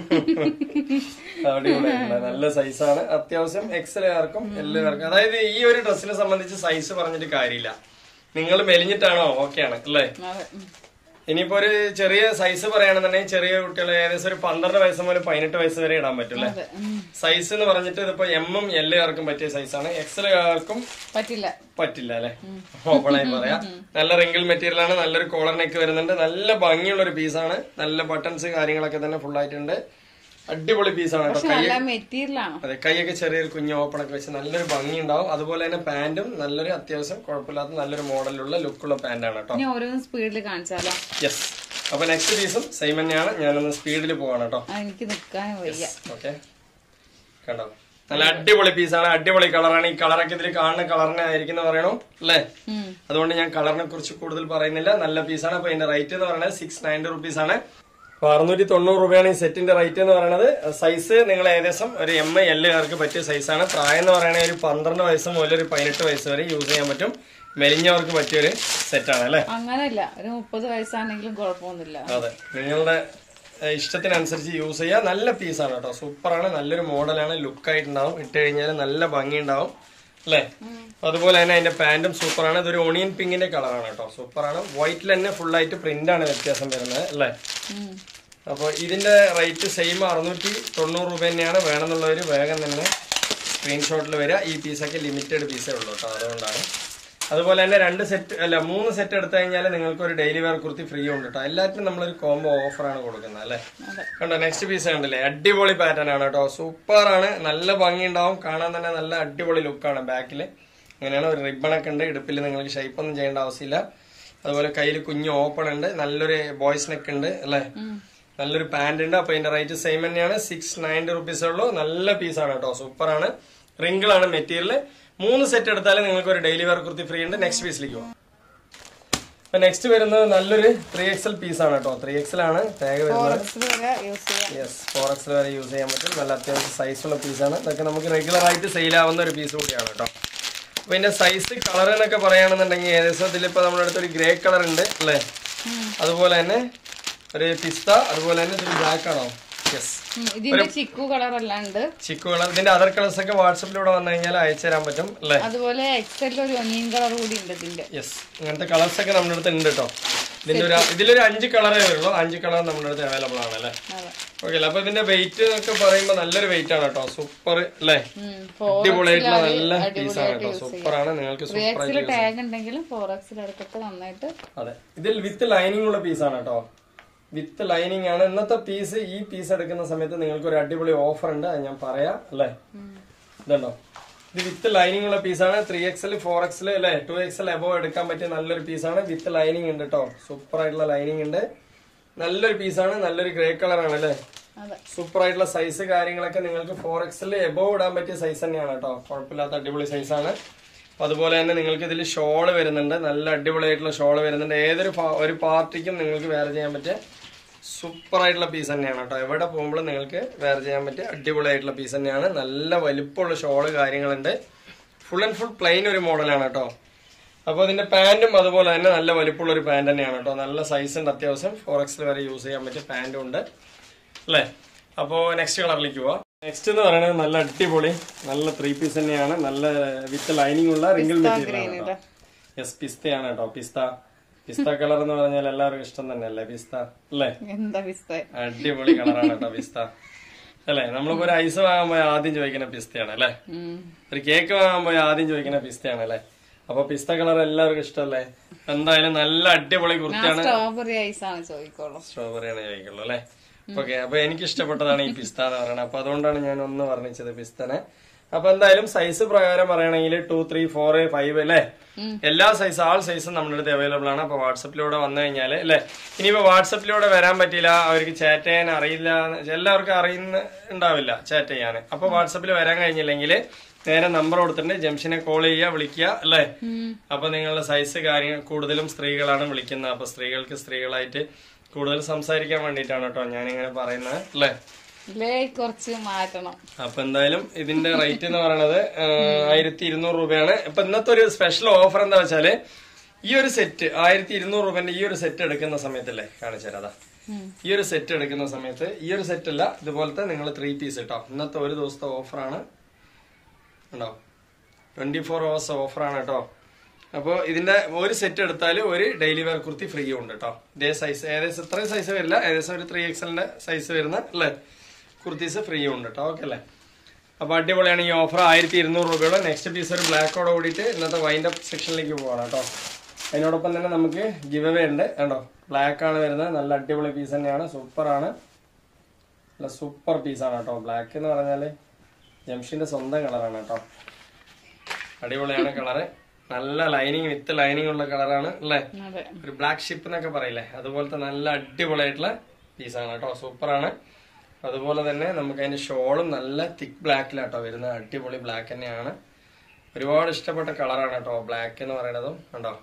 അടിപൊളിയായിട്ടുള്ള നല്ല സൈസാണ് അത്യാവശ്യം എക്സൽ ആർക്കും എല്ലാവർക്കും അതായത് ഈ ഒരു ഡ്രസ്സിനെ സംബന്ധിച്ച് സൈസ് പറഞ്ഞിട്ട് കാര്യമില്ല നിങ്ങൾ മെലിഞ്ഞിട്ടാണോ ഓക്കെയാണ് അല്ലേ അതെ ഉം. ഇനിയിപ്പോ ഒരു ചെറിയ സൈസ് പറയുകയാണെന്നുണ്ടെങ്കിൽ ചെറിയ കുട്ടികൾ ഏകദേശം ഒരു പന്ത്രണ്ട് വയസ്സ് മുതൽ പതിനെട്ട് വയസ്സ് വരെ ഇടാൻ പറ്റും അല്ലേ അതെ ഉം. സൈസ് എന്ന് പറഞ്ഞിട്ട് ഇതിപ്പോ എമ്മും എല്ലാവർക്കും പറ്റിയ സൈസാണ് എക്സൽ ആർക്കും പറ്റില്ല പറ്റില്ല അല്ലെ ഓപ്പണായി പറയാം നല്ല റിങ്കിൾ മെറ്റീരിയൽ ആണ് നല്ലൊരു കോളർ നെക്ക് വരുന്നുണ്ട് നല്ല ഭംഗിയുള്ള ഒരു പീസാണ് നല്ല ബട്ടൺസ് കാര്യങ്ങളൊക്കെ തന്നെ ഫുൾ ആയിട്ടുണ്ട് അടിപൊളി പീസാണ് കേട്ടോ പക്ഷെ നല്ല മെറ്റീരിയൽ ആണ് അതെ കൈയൊക്കെ ചെറിയൊരു കുഞ്ഞു ഓപ്പൺ ഒക്കെ വെച്ച് നല്ലൊരു ഭംഗി ഉണ്ടാവും അതുപോലെ തന്നെ പാന്റും നല്ലൊരു അത്യാവശ്യം കുഴപ്പമില്ലാത്ത നല്ലൊരു മോഡലുള്ള ലുക്കുള്ള പാന്റാണ് കേട്ടോ ഇനി ഓരോന്ന് സ്പീഡിൽ കാണിച്ചാലോ യെസ് അപ്പൊ നെക്സ്റ്റ് പീസും സെയിം തന്നെയാണ് ഞാനൊന്ന് സ്പീഡിൽ പോവാണ് കേട്ടോ ആ, എനിക്ക് നിക്കാൻ വയ്യ ഓക്കെ കണ്ടോ നല്ല അടിപൊളി പീസാണ് അടിപൊളി കളറാണ് ഈ കളറൊക്കെ ഇതിൽ കാണുന്ന കളറിനെ ആയിരിക്കും എന്ന് പറയണോ അല്ലേ ഉം. അതുകൊണ്ട് ഞാൻ കളറിനെ കുറിച്ച് കൂടുതൽ പറയുന്നില്ല നല്ല പീസാണ് അപ്പൊ ഇതിന്റെ റേറ്റ് എന്ന് പറയുന്നത് സിക്സ് നയൻറ്റി റുപ്പീസ് ആണ് അപ്പൊ അറുന്നൂറ്റി തൊണ്ണൂറ് രൂപയാണ് ഈ സെറ്റിന്റെ റേറ്റ് എന്ന് പറയുന്നത് സൈസ് നിങ്ങൾ ഏകദേശം ഒരു എം ഐ എല്ലുകാർക്ക് പറ്റിയ സൈസാണ് പ്രായം എന്ന് പറയുന്നത് ഒരു പന്ത്രണ്ട് വയസ്സ് മുതൽ ഒരു പതിനെട്ട് വയസ്സ് വരെ യൂസ് ചെയ്യാൻ പറ്റും മെലിഞ്ഞവർക്ക് പറ്റിയൊരു സെറ്റാണ് അല്ലേ അങ്ങനെയല്ല ഒരു മുപ്പത് വയസ്സാണെങ്കിലും കുഴപ്പമൊന്നുമില്ല അതെ നിങ്ങളുടെ ഏഹ്, ഇഷ്ടത്തിനനുസരിച്ച് യൂസ് ചെയ്യുക നല്ല പീസാണ് കേട്ടോ സൂപ്പറാണ് നല്ലൊരു മോഡലാണ് ലുക്ക് ആയിട്ടുണ്ടാവും ഇട്ട് കഴിഞ്ഞാൽ നല്ല ഭംഗി ഉണ്ടാവും അല്ലേ അതുപോലെ തന്നെ അതിന്റെ പാന്റും സൂപ്പറാണ് ഇതൊരു ഓണിയൻ പിങ്കിന്റെ കളറാണ് കേട്ടോ സൂപ്പറാണ് വൈറ്റിൽ തന്നെ ഫുൾ ആയിട്ട് പ്രിന്റ് ആണ് വ്യത്യാസം വരുന്നത് അല്ലേ ഉം. അപ്പോൾ ഇതിന്റെ റേറ്റ് സെയിം അറുന്നൂറ്റി തൊണ്ണൂറ് രൂപ തന്നെയാണ് വേണമെന്നുള്ളവർ വേഗം തന്നെ സ്ക്രീൻഷോട്ടിൽ വരിക ഈ പീസൊക്കെ ലിമിറ്റഡ് പീസേ ഉള്ളൂ കേട്ടോ അതുകൊണ്ടാണ് അതുപോലെ തന്നെ രണ്ട് സെറ്റ് അല്ല മൂന്ന് സെറ്റ് എടുത്തു കഴിഞ്ഞാൽ നിങ്ങൾക്ക് ഒരു ഡെയിലി വെയർ കുർത്തി ഫ്രീ ഉണ്ട് കേട്ടോ എല്ലാത്തിനും നമ്മളൊരു കോംബോ ഓഫറാണ് കൊടുക്കുന്നത് അല്ലേ അതെ കണ്ടോ നെക്സ്റ്റ് പീസ് കണ്ടില്ലേ അടിപൊളി പാറ്റേൺ ആണ് കേട്ടോ സൂപ്പർ ആണ് നല്ല ഭംഗി ഉണ്ടാവും കാണാൻ തന്നെ നല്ല അടിപൊളി ലുക്കാണ് ബാക്കിൽ അങ്ങനെയാണ് ഒരു റിബൺ ഒക്കെ ഉണ്ട് ഇടുപ്പിൽ നിങ്ങൾക്ക് ഷേപ്പ് ഒന്നും ചെയ്യേണ്ട ആവശ്യമില്ല അതുപോലെ കയ്യിൽ കുഞ്ഞു ഓപ്പൺ ഉണ്ട് നല്ലൊരു ബോയ്സ് നെക്ക് ഉണ്ട് അല്ലേ നല്ലൊരു പാന്റ് ഉണ്ട് അപ്പൊ ഇതിന്റെ റേറ്റ് സെയിം തന്നെയാണ് സിക്സ് നയൻറ്റി റുപ്പീസ് ഉള്ളൂ നല്ല പീസാണ് കേട്ടോ സൂപ്പർ ആണ് റിങ്കിൾ ആണ് മെറ്റീരിയൽ മൂന്ന് സെറ്റ് എടുത്താൽ നിങ്ങൾക്ക് ഒരു ഡെയിലി വെയർ കുർത്തി ഫ്രീ ഉണ്ട് നെക്സ്റ്റ് പീസിലേക്ക് പോകാം അപ്പൊ നെക്സ്റ്റ് വരുന്നത് നല്ലൊരു ത്രീ എക്സൽ പീസ് ആണ് കേട്ടോ ത്രീ എക്സൽ ആണ് ടാഗ് വരുന്നത് ഫോറക്സിൽ വരെ യൂസ് ചെയ്യാം യെസ് ഫോർ എക്സൽ വരെ യൂസ് ചെയ്യാൻ പറ്റും നല്ല അത്യാവശ്യം സൈസുള്ള പീസാണ് ഇതൊക്കെ നമുക്ക് റെഗുലർ ആയിട്ട് സെയിൽ ആവുന്ന ഒരു പീസ് കൂടിയാണ് കേട്ടോ അപ്പൊ ഇതിന്റെ സൈസ് കളർ എന്നൊക്കെ പറയുകയാണെന്നുണ്ടെങ്കിൽ ഏകദേശം ഇതിലിപ്പോ നമ്മുടെ അടുത്ത് ഒരു ഗ്രേ കളർ ഉണ്ട് അല്ലേ അതുപോലെ തന്നെ ഒരു പിസ്ത അതുപോലെ തന്നെ ഇതൊരു ബ്ലാക്ക് ആണോ യെസ് ഉം, ഇതിന്റെ ചിക്കു കളർ എല്ലാം ഉണ്ട് ചിക്കു കളർ ഇതിന്റെ അതർ കളേഴ്സ് ഒക്കെ വാട്സപ്പിലൂടെ വന്നു കഴിഞ്ഞാൽ അയച്ചു തരാൻ പറ്റും അല്ലേ അതുപോലെ എക്സലിൽ ഒരു ഒനിയൻ കളർ കൂടി ഉണ്ട് ഇതിന്റെ യെസ് ഇങ്ങനത്തെ കളേഴ്സ് ഒക്കെ നമ്മുടെ അടുത്ത് ഉണ്ട് കേട്ടോ ഇതിന്റെ ഒരു ഇതിലൊരു അഞ്ച് കളറേ വരുള്ളൂ അഞ്ച് കളർ നമ്മുടെ അടുത്ത് അവൈലബിൾ ആണ് അല്ലേ അതെ ഓക്കെ അപ്പൊ ഇതിന്റെ വെയിറ്റ് എന്നൊക്കെ പറയുമ്പോൾ നല്ലൊരു വെയിറ്റ് ആണ് കേട്ടോ സൂപ്പർ അല്ലേ ഉം, അടിപൊളിയായിട്ടുള്ള ഫോറക്സിൽ നല്ല അത് പീസാണ് അടിപൊളിയായിട്ട് കേട്ടോ യൂസ് സൂപ്പർ ആണ് നിങ്ങൾക്ക് ത്രീ സൂപ്പർ എക്സിൽ ടാഗ് ഉണ്ടെങ്കിലും ഫോർ എക്സിൽ എടുത്തിട്ട് നന്നായിട്ട് അതെ ഇതിൽ വിത്ത് ലൈനിങ് ഉള്ള പീസാണ് കേട്ടോ വിത്ത് ലൈനിങ് ആണ് ഇന്നത്തെ പീസ് ഈ പീസ് എടുക്കുന്ന സമയത്ത് നിങ്ങൾക്ക് ഒരു അടിപൊളി ഓഫർ ഉണ്ട് അത് ഞാൻ പറയാം അല്ലേ ഇതുണ്ടോ ഇത് വിത്ത് ലൈനിങ് ഉള്ള പീസാണ് ത്രീ എക്സൽ ഫോർ എക്സൽ അല്ലെ ടു എക്സൽ എബോവ് എടുക്കാൻ പറ്റിയ നല്ലൊരു പീസാണ് വിത്ത് ലൈനിങ് ഉണ്ട് കേട്ടോ സൂപ്പർ ആയിട്ടുള്ള ലൈനിങ് ഉണ്ട് നല്ലൊരു പീസാണ് നല്ലൊരു ഗ്രേ കളറാണ് അല്ലേ അതെ സൂപ്പർ ആയിട്ടുള്ള സൈസ് കാര്യങ്ങളൊക്കെ നിങ്ങൾക്ക് ഫോർ എക്സിൽ എബോവ് ഇടാൻ പറ്റിയ സൈസ് തന്നെയാണ് കേട്ടോ കുഴപ്പമില്ലാത്ത അടിപൊളി സൈസാണ് അപ്പൊ അതുപോലെ തന്നെ നിങ്ങൾക്ക് ഇതിൽ ഷോള് വരുന്നുണ്ട് നല്ല അടിപൊളിയായിട്ടുള്ള ഷോള് വരുന്നുണ്ട് ഏതൊരു പാ- ഒരു പാർട്ടിക്കും നിങ്ങൾക്ക് വെയർ ചെയ്യാൻ പറ്റിയ സൂപ്പർ ആയിട്ടുള്ള പീസ് തന്നെയാണ് കേട്ടോ എവിടെ പോകുമ്പോഴും നിങ്ങൾക്ക് വെയർ ചെയ്യാൻ പറ്റിയ അടിപൊളിയായിട്ടുള്ള പീസ് തന്നെയാണ് നല്ല വലിപ്പമുള്ള ഷോള് കാര്യങ്ങളുണ്ട് ഫുൾ ആൻഡ് ഫുൾ പ്ലെയിൻ ഒരു മോഡലാണ് കേട്ടോ അപ്പോൾ ഇതിന്റെ പാന്റും അതുപോലെ തന്നെ നല്ല വലിപ്പമുള്ള ഒരു പാന്റ് തന്നെയാണ് കേട്ടോ നല്ല സൈസ് ഉണ്ട് അത്യാവശ്യം ഫോർ എക്സിൽ വരെ യൂസ് ചെയ്യാൻ പറ്റിയ പാന്റും ഉണ്ട് അല്ലേ അപ്പോ നെക്സ്റ്റ് കളറിലേക്ക് പോവാം നെക്സ്റ്റ് എന്ന് പറയുന്നത് നല്ല അടിപൊളി നല്ല ത്രീ പീസ് തന്നെയാണ് നല്ല വിത്ത് ലൈനിങ് ഉള്ള റിംഗിൾ മെറ്റീരിയൽ ആണ് യെസ് പിസ്തയാണ് കേട്ടോ പിസ്ത പിസ്ത കളർ എന്ന് പറഞ്ഞാൽ എല്ലാവർക്കും ഇഷ്ടം തന്നെയല്ലേ പിസ്ത അല്ലേ എന്താ പിസ്ത അടിപൊളി കളറാണ് കേട്ടോ പിസ്ത അല്ലേ നമ്മളിപ്പോ ഒരു ഐസ് വാങ്ങാൻ പോയാൽ ആദ്യം ചോദിക്കുന്ന പിസ്തയാണ് അല്ലേ ഉം. ഒരു കേക്ക് വാങ്ങാൻ പോയാൽ ആദ്യം ചോദിക്കുന്ന പിസ്തയാണ് അല്ലേ അപ്പൊ പിസ്ത കളർ എല്ലാവർക്കും ഇഷ്ടമല്ലേ എന്തായാലും നല്ല അടിപൊളി ഞാൻ കുർത്തിയാണ് സ്ട്രോബെറി ഐസ് ആണ് ചോദിക്കോളൂ സ്ട്രോബെറിയാണ് ചോദിക്കുള്ളൂ അല്ലേ ഓക്കെ അപ്പൊ എനിക്ക് ഇഷ്ടപ്പെട്ടതാണ് ഈ പിസ്ത എന്ന് പറയുന്നത് അപ്പൊ അതുകൊണ്ടാണ് ഞാൻ ഒന്ന് വർണ്ണിച്ചത് പിസ്തനെ അപ്പൊ എന്തായാലും സൈസ് പ്രകാരം പറയുകയാണെങ്കിൽ ടു ത്രീ ഫോർ ഫൈവ് അല്ലേ എല്ലാ സൈസ് ആൾ സൈസും നമ്മുടെ അടുത്ത് അവൈലബിൾ ആണ് അപ്പൊ വാട്സപ്പിലൂടെ വന്നു കഴിഞ്ഞാൽ അല്ലേ ഇനിയിപ്പോ വാട്സപ്പിലൂടെ വരാൻ പറ്റില്ല അവർക്ക് ചാറ്റ് ചെയ്യാൻ അറിയില്ല എന്ന് എല്ലാവർക്കും അറിയുന്ന ഉണ്ടാവില്ല ചാറ്റ് ചെയ്യാൻ അപ്പൊ വാട്സപ്പിൽ വരാൻ കഴിഞ്ഞില്ലെങ്കിൽ നേരെ നമ്പർ കൊടുത്തിട്ടുണ്ട് ജംഷനെ കോൾ ചെയ്യുക വിളിക്കുക അല്ലേ അപ്പൊ നിങ്ങളുടെ സൈസ് കാര്യങ്ങൾ കൂടുതലും സ്ത്രീകളാണ് വിളിക്കുന്നത് അപ്പൊ സ്ത്രീകൾക്ക് സ്ത്രീകളായിട്ട് കൂടുതൽ സംസാരിക്കാൻ വേണ്ടിയിട്ടാണ് കേട്ടോ ഞാനിങ്ങനെ പറയുന്നത് അല്ലേ ഇല്ലേ കുറച്ച് മാറ്റണം അപ്പൊ എന്തായാലും ഇതിന്റെ റേറ്റ് എന്ന് പറയുന്നത് ആയിരത്തി ഇരുന്നൂറ് രൂപയാണ് ഇപ്പൊ ഇന്നത്തെ ഒരു സ്പെഷ്യൽ ഓഫർ എന്താ വെച്ചാല് ഈ ഒരു സെറ്റ് ആയിരത്തി ഇരുന്നൂറ് രൂപന്റെ ഈ ഒരു സെറ്റ് എടുക്കുന്ന സമയത്തല്ലേ കാണിച്ചു തരാം അതാ ഉം. ഈ ഒരു സെറ്റ് എടുക്കുന്ന സമയത്ത് ഈ ഒരു സെറ്റ് അല്ല ഇതുപോലത്തെ നിങ്ങൾ ത്രീ പീസ് കേട്ടോ ഇന്നത്തെ ഒരു ദിവസത്തെ ഓഫറാണ് ഉണ്ടോ ട്വന്റി ഫോർ അവേഴ്സ് ഓഫറാണ് കേട്ടോ അപ്പോൾ ഇതിന്റെ ഒരു സെറ്റ് എടുത്താൽ ഒരു ഡെയിലി വെയർ കുർത്തി ഫ്രീ ഉണ്ട് കേട്ടോ ഇതേ സൈസ് ഏകദേശം ഇത്രയും സൈസ് വരില്ല ഏകദേശം ഒരു ത്രീ എക്സലിന്റെ സൈസ് വരുന്ന അല്ലേ കുർത്തീസ് ഫ്രീ ഉണ്ട് കേട്ടോ ഓക്കെ അല്ലേ അപ്പോൾ അടിപൊളിയാണ് ഈ ഓഫർ ആയിരത്തി ഇരുന്നൂറ് രൂപയുള്ള നെക്സ്റ്റ് പീസ് ഒരു ബ്ലാക്കോടെ കൂടിയിട്ട് ഇന്നത്തെ വൈൻഡ് അപ്പ് സെക്ഷനിലേക്ക് പോകണം കേട്ടോ അതിനോടൊപ്പം തന്നെ നമുക്ക് ഗിവ് അവേ ഉണ്ട് കണ്ടോ ബ്ലാക്ക് ആണ് വരുന്നത് നല്ല അടിപൊളി പീസ് തന്നെയാണ് സൂപ്പറാണ് നല്ല സൂപ്പർ പീസാണ് കേട്ടോ ബ്ലാക്ക് എന്ന് പറഞ്ഞാൽ ജംഷിന്റെ സ്വന്തം കളറാണ് കേട്ടോ അടിപൊളിയാണ് കളറ് നല്ല ലൈനിങ് വിത്ത് ലൈനിങ് ഉള്ള കളറാണ് അല്ലേ അതെ ഒരു ബ്ലാക്ക് ഷിപ്പ് എന്നൊക്കെ പറയില്ലേ അതുപോലത്തെ നല്ല അടിപൊളിയായിട്ടുള്ള പീസാണ് കേട്ടോ സൂപ്പറാണ് അതുപോലെ തന്നെ നമുക്ക് അതിന്റെ ഷോളും നല്ല തിക്ക് ബ്ലാക്കിലാട്ടോ വരുന്നത് അടിപൊളി ബ്ലാക്ക് തന്നെയാണ് ഒരുപാട് ഇഷ്ടപ്പെട്ട കളറാണ് കേട്ടോ ബ്ലാക്ക് എന്ന് പറയുന്നതും കണ്ടോ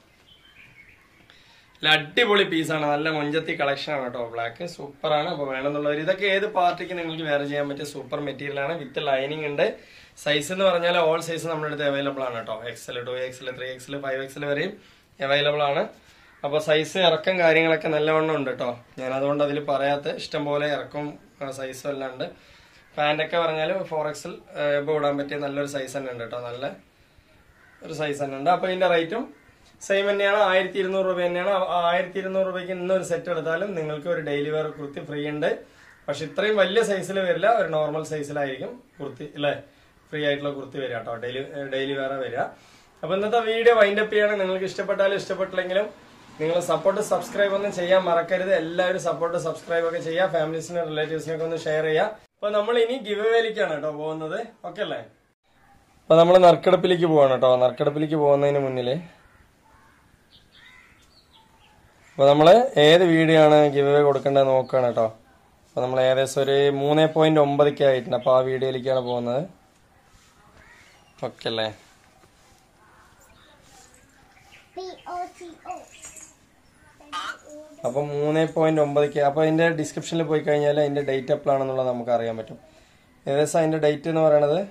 നല്ല അടിപൊളി പീസാണ് നല്ല മൊഞ്ചത്തി കളക്ഷൻ ആണ് കേട്ടോ ബ്ലാക്ക് സൂപ്പറാണ് അപ്പോൾ വേണമെന്നുള്ളവർ ഇതൊക്കെ ഏത് പാർട്ടിക്ക് നിങ്ങൾക്ക് വെയർ ചെയ്യാൻ പറ്റിയ സൂപ്പർ മെറ്റീരിയൽ ആണ് വിത്ത് ലൈനിങ് ഉണ്ട് സൈസ് എന്ന് പറഞ്ഞാൽ ഓൾ സൈസ് നമ്മുടെ അടുത്ത് അവൈലബിൾ ആണ് കേട്ടോ XL two XL three XL five XL വരെയും അവൈലബിൾ ആണ് അപ്പോൾ സൈസ് ഇറക്കം കാര്യങ്ങളൊക്കെ നല്ലവണ്ണം ഉണ്ട് കേട്ടോ ഞാൻ അതുകൊണ്ട് അതിൽ പറയാത്ത ഇഷ്ടം പോലെ ഇറക്കം സൈസും എല്ലാം ഉണ്ട് പാൻ്റൊക്കെ പറഞ്ഞാൽ ഫോർ എക്സൽ ഇപ്പോൾ ഇടാൻ പറ്റിയ നല്ലൊരു സൈസ് തന്നെ ഉണ്ട് കേട്ടോ നല്ല ഒരു സൈസ് തന്നെ ഉണ്ട് അപ്പോൾ ഇതിന്റെ റേറ്റും സെയിം തന്നെയാണ് ആയിരത്തി ഇരുന്നൂറ് രൂപ തന്നെയാണ് ആയിരത്തി ഇരുന്നൂറ് രൂപയ്ക്ക് ഇന്നൊരു സെറ്റ് എടുത്താലും നിങ്ങൾക്ക് ഒരു ഡെയിലി വെയർ കുർത്തി ഫ്രീ ഉണ്ട് പക്ഷെ ഇത്രയും വലിയ സൈസിൽ വരില്ല ഒരു നോർമൽ സൈസിലായിരിക്കും കുർത്തി അല്ലേ ഫ്രീ ആയിട്ടുള്ള കുർത്തി വരിക കേട്ടോ ഡെയിലി ഡെയിലി വേറെ വരിക അപ്പൊ ഇന്നത്തെ വീഡിയോ വൈൻഡ് അപ്പ് ചെയ്യണം നിങ്ങൾക്ക് ഇഷ്ടപ്പെട്ടാലും ഇഷ്ടപ്പെട്ടില്ലെങ്കിലും നിങ്ങൾ സപ്പോർട്ട് സബ്സ്ക്രൈബ് ഒന്നും ചെയ്യാൻ മറക്കരുത് എല്ലാവരും സപ്പോർട്ട് സബ്സ്ക്രൈബ് ഒക്കെ ചെയ്യുക ഫാമിലീസിനും റിലേറ്റീവ്സിനൊക്കെ ഒന്ന് ഷെയർ ചെയ്യുക അപ്പൊ നമ്മൾ ഇനി ഗിവ് വേലിക്കാണ് കേട്ടോ പോകുന്നത് ഓക്കെ അല്ലേ അപ്പൊ നമ്മൾ നറുക്കെടുപ്പിലേക്ക് പോവാണ് കേട്ടോ നറുക്കെടുപ്പിലേക്ക് പോകുന്നതിന് മുന്നില് അപ്പൊ നമ്മള് ഏത് വീഡിയോ ആണ് ഗിവ് അവേ കൊടുക്കേണ്ടത് നോക്കുകയാണ് കേട്ടോ അപ്പൊ നമ്മൾ ഏകദേശം ഒരു മൂന്ന് പോയിന്റ് ഒമ്പതൊക്കെ ആയിട്ടുണ്ട് അപ്പൊ ആ വീഡിയോയിലേക്കാണ് പോകുന്നത് ഓക്കെ അല്ലേ അപ്പൊ മൂന്ന് പോയിന്റ് ഒമ്പതൊക്കെ അപ്പൊ അതിന്റെ ഡിസ്ക്രിപ്ഷനിൽ പോയി കഴിഞ്ഞാൽ അതിന്റെ ഡേറ്റ് എപ്പോഴാണെന്നുള്ളത് നമുക്ക് അറിയാൻ പറ്റും ഏകദേശം അതിന്റെ ഡേറ്റ് എന്ന് പറയണത്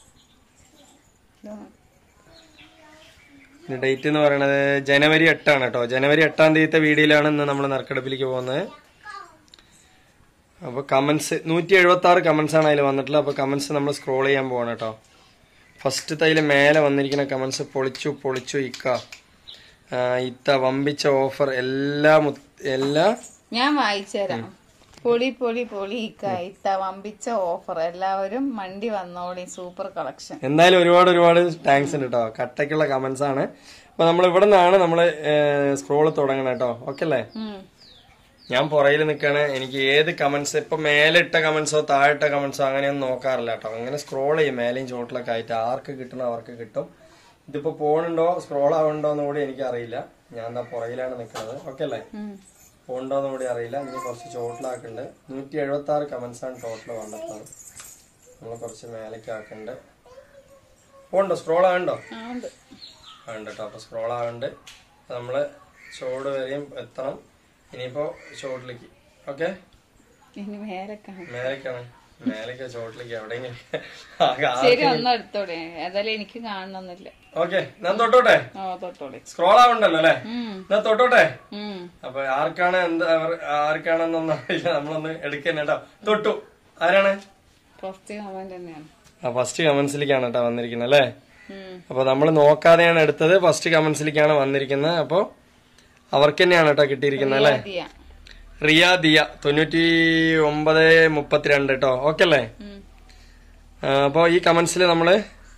ഡേറ്റ് എന്ന് പറയുന്നത് ജനുവരി എട്ടാണ് കേട്ടോ ജനുവരി എട്ടാം തീയതിത്തെ വീഡിയോയിലാണ് ഇന്ന് നമ്മൾ നറുക്കെടുപ്പിലേക്ക് പോകുന്നത് അപ്പോൾ കമന്റ്സ് നൂറ്റി എഴുപത്തി ആറ് കമന്റ്സ് ആണ് അതിൽ വന്നിട്ടുള്ളത് അപ്പോൾ കമന്റ്സ് നമ്മൾ സ്ക്രോൾ ചെയ്യാൻ പോവാണ് കേട്ടോ ഫസ്റ്റ് തൈയിൽ മേലെ വന്നിരിക്കുന്ന കമന്റ്സ് പൊളിച്ചു പൊളിച്ചു ഇക്ക ആ, ഇത്ത വമ്പിച്ച ഓഫർ എല്ലാ മുത്ത്- എല്ലാ ഞാൻ വായിച്ചുതരാം പൊളി പൊളി പൊളി ഇത്ത വമ്പിച്ച ഓഫർ എല്ലാവരും മണ്ടി വന്നോളി സൂപ്പർ കളക്ഷൻ എന്തായാലും ഒരുപാട് ഒരുപാട് താങ്ക്സ് ഉണ്ട് കേട്ടോ കട്ടയ്ക്കുള്ള കമന്റ്സ് ആണ് അപ്പൊ നമ്മൾ ഇവിടെ നിന്നാണ് നമ്മൾ സ്ക്രോള് തുടങ്ങണം കേട്ടോ ഓക്കെ അല്ലേ ഞാൻ പുറയിൽ നിൽക്കാണ് എനിക്ക് ഏത് കമന്റ്സ് ഇപ്പൊ മേലെ ഇട്ട കമന്റ്സോ താഴെ കമന്റ്സോ അങ്ങനെയൊന്നും നോക്കാറില്ല കേട്ടോ അങ്ങനെ സ്ക്രോൾ ചെയ്യും മേലെയും ചോട്ടിലൊക്കെ ആയിട്ട് ആർക്ക് കിട്ടണോ അവർക്ക് കിട്ടും ഇതിപ്പോ പോണുണ്ടോ സ്ക്രോൾ ആവുന്നുണ്ടോ എന്ന് കൂടി എനിക്ക് അറിയില്ല ഞാൻ എന്താ പുറയിലാണ് നിൽക്കുന്നത് ഓക്കെ അല്ലേ പോണ്ടോ എന്ന് കൂടി അറിയില്ല ഇനി കുറച്ച് ചോട്ടിലാക്കുന്നുണ്ട് നൂറ്റി എഴുപത്തി ആറ് കമന്റ്സ് ആണ് ടോട്ടൽ വന്നിട്ടുള്ളത് നമ്മൾ കുറച്ച് മേലേക്ക് ആക്കുന്നുണ്ട് പോണ്ടോ സ്ക്രോൾ ആകണ്ടോ ഉണ്ട് ഉണ്ട് കേട്ടോ അപ്പൊ സ്ക്രോൾ ആകണ്ട് നമ്മള് ചോട് വരെയും എത്തണം ഇനിയിപ്പോ ചോട്ടിലേക്ക് ഓക്കെ ഇനി മേലെ കാണാം മേലേക്കാണ് മേലേക്ക് ചോട്ടിലേക്ക് എവിടെയെങ്കിലും ആകെ ആ- ശരി ഒന്ന് എടുത്തോടെ ഏതായാലും എനിക്ക് കാണണമെന്നില്ല ഓക്കെ ഞാൻ തൊട്ടോട്ടെ ഓ തൊട്ടോളി സ്ക്രോൾ ആവണ്ടല്ലോ അല്ലേ ഉം ഞാൻ തൊട്ടോട്ടെ ഉം അപ്പൊ ആർക്കാണ് എന്താ അവർ- ആർക്കാണെന്നൊന്നും അറിയില്ല നമ്മളൊന്ന് എടുക്കുന്ന കേട്ടോ തൊട്ടു ആരാണ് ഫസ്റ്റ് കമന്റ് തന്നെയാണ് ആ ഫസ്റ്റ് കമന്റ്സിലേക്കാണ് കേട്ടോ വന്നിരിക്കുന്നത് അല്ലേ ഉം അപ്പൊ നമ്മൾ നോക്കാതെയാണ് എടുത്തത് ഫസ്റ്റ് കമന്റ്സിലേക്കാണ് വന്നിരിക്കുന്നത് അപ്പൊ അവർക്ക് തന്നെയാണ് കേട്ടോ കിട്ടിയിരിക്കുന്നത് അല്ലേ മതിയാ. റിയ ദിയ തൊണ്ണൂറ്റി ഒമ്പത് മുപ്പത്തിരണ്ട് കേട്ടോ ഓക്കെ അല്ലേ ഉം. അപ്പോൾ ഈ കമന്റ്സിൽ നമ്മള്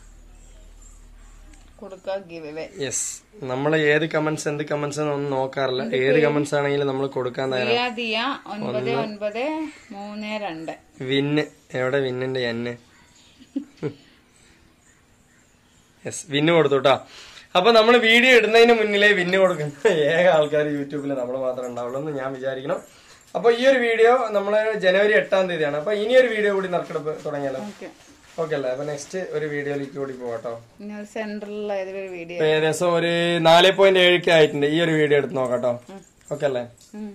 കൊടുക്കുക ഗിവ് അവേ യെസ് നമ്മൾ ഏത് കമന്റ്സ് എന്ത് കമന്റ്സ് ഒന്നും നോക്കാറില്ല ഏത് കമന്റ്സ് ആണെങ്കിലും നമ്മൾ കൊടുക്കാൻ തയ്യാറാണ് ദിയ ദിയ ഒൻപത് ഒൻപത് മൂന്ന് രണ്ട് വിന്ന് എവിടെ വിന്നിന്റെ എന്നെ യെസ് വിന്ന് കൊടുത്തു കേട്ടോ അപ്പൊ നമ്മൾ വീഡിയോ ഇടുന്നതിന് മുന്നിലേ വിന്ന് കൊടുക്കുന്ന ഏക ആൾക്കാർ യൂട്യൂബിൽ നമ്മൾ മാത്രമേ ഉണ്ടാവുള്ളൂ എന്ന് ഞാൻ വിചാരിക്കണം അപ്പൊ ഈ ഒരു വീഡിയോ നമ്മൾ ജനുവരി എട്ടാം തീയതിയാണ് അപ്പൊ ഇനിയൊരു വീഡിയോ കൂടി നറുക്കെടുപ്പ് തുടങ്ങിയാലോ ഓക്കെ ഓക്കെ അല്ലേ അപ്പൊ നെക്സ്റ്റ് ഒരു വീഡിയോയിലേക്ക് കൂടി പോകട്ടോ ഇനി ഒരു സെന്ററിലുള്ള ഏതൊരു വീഡിയോ ഇപ്പൊ ഏകദേശം ഒരു നാല് പോയിന്റ് ഏഴൊക്കെ ആയിട്ടുണ്ട് ഈ ഒരു വീഡിയോ എടുത്ത് നോക്കാട്ടോ ഓക്കെ അല്ലേ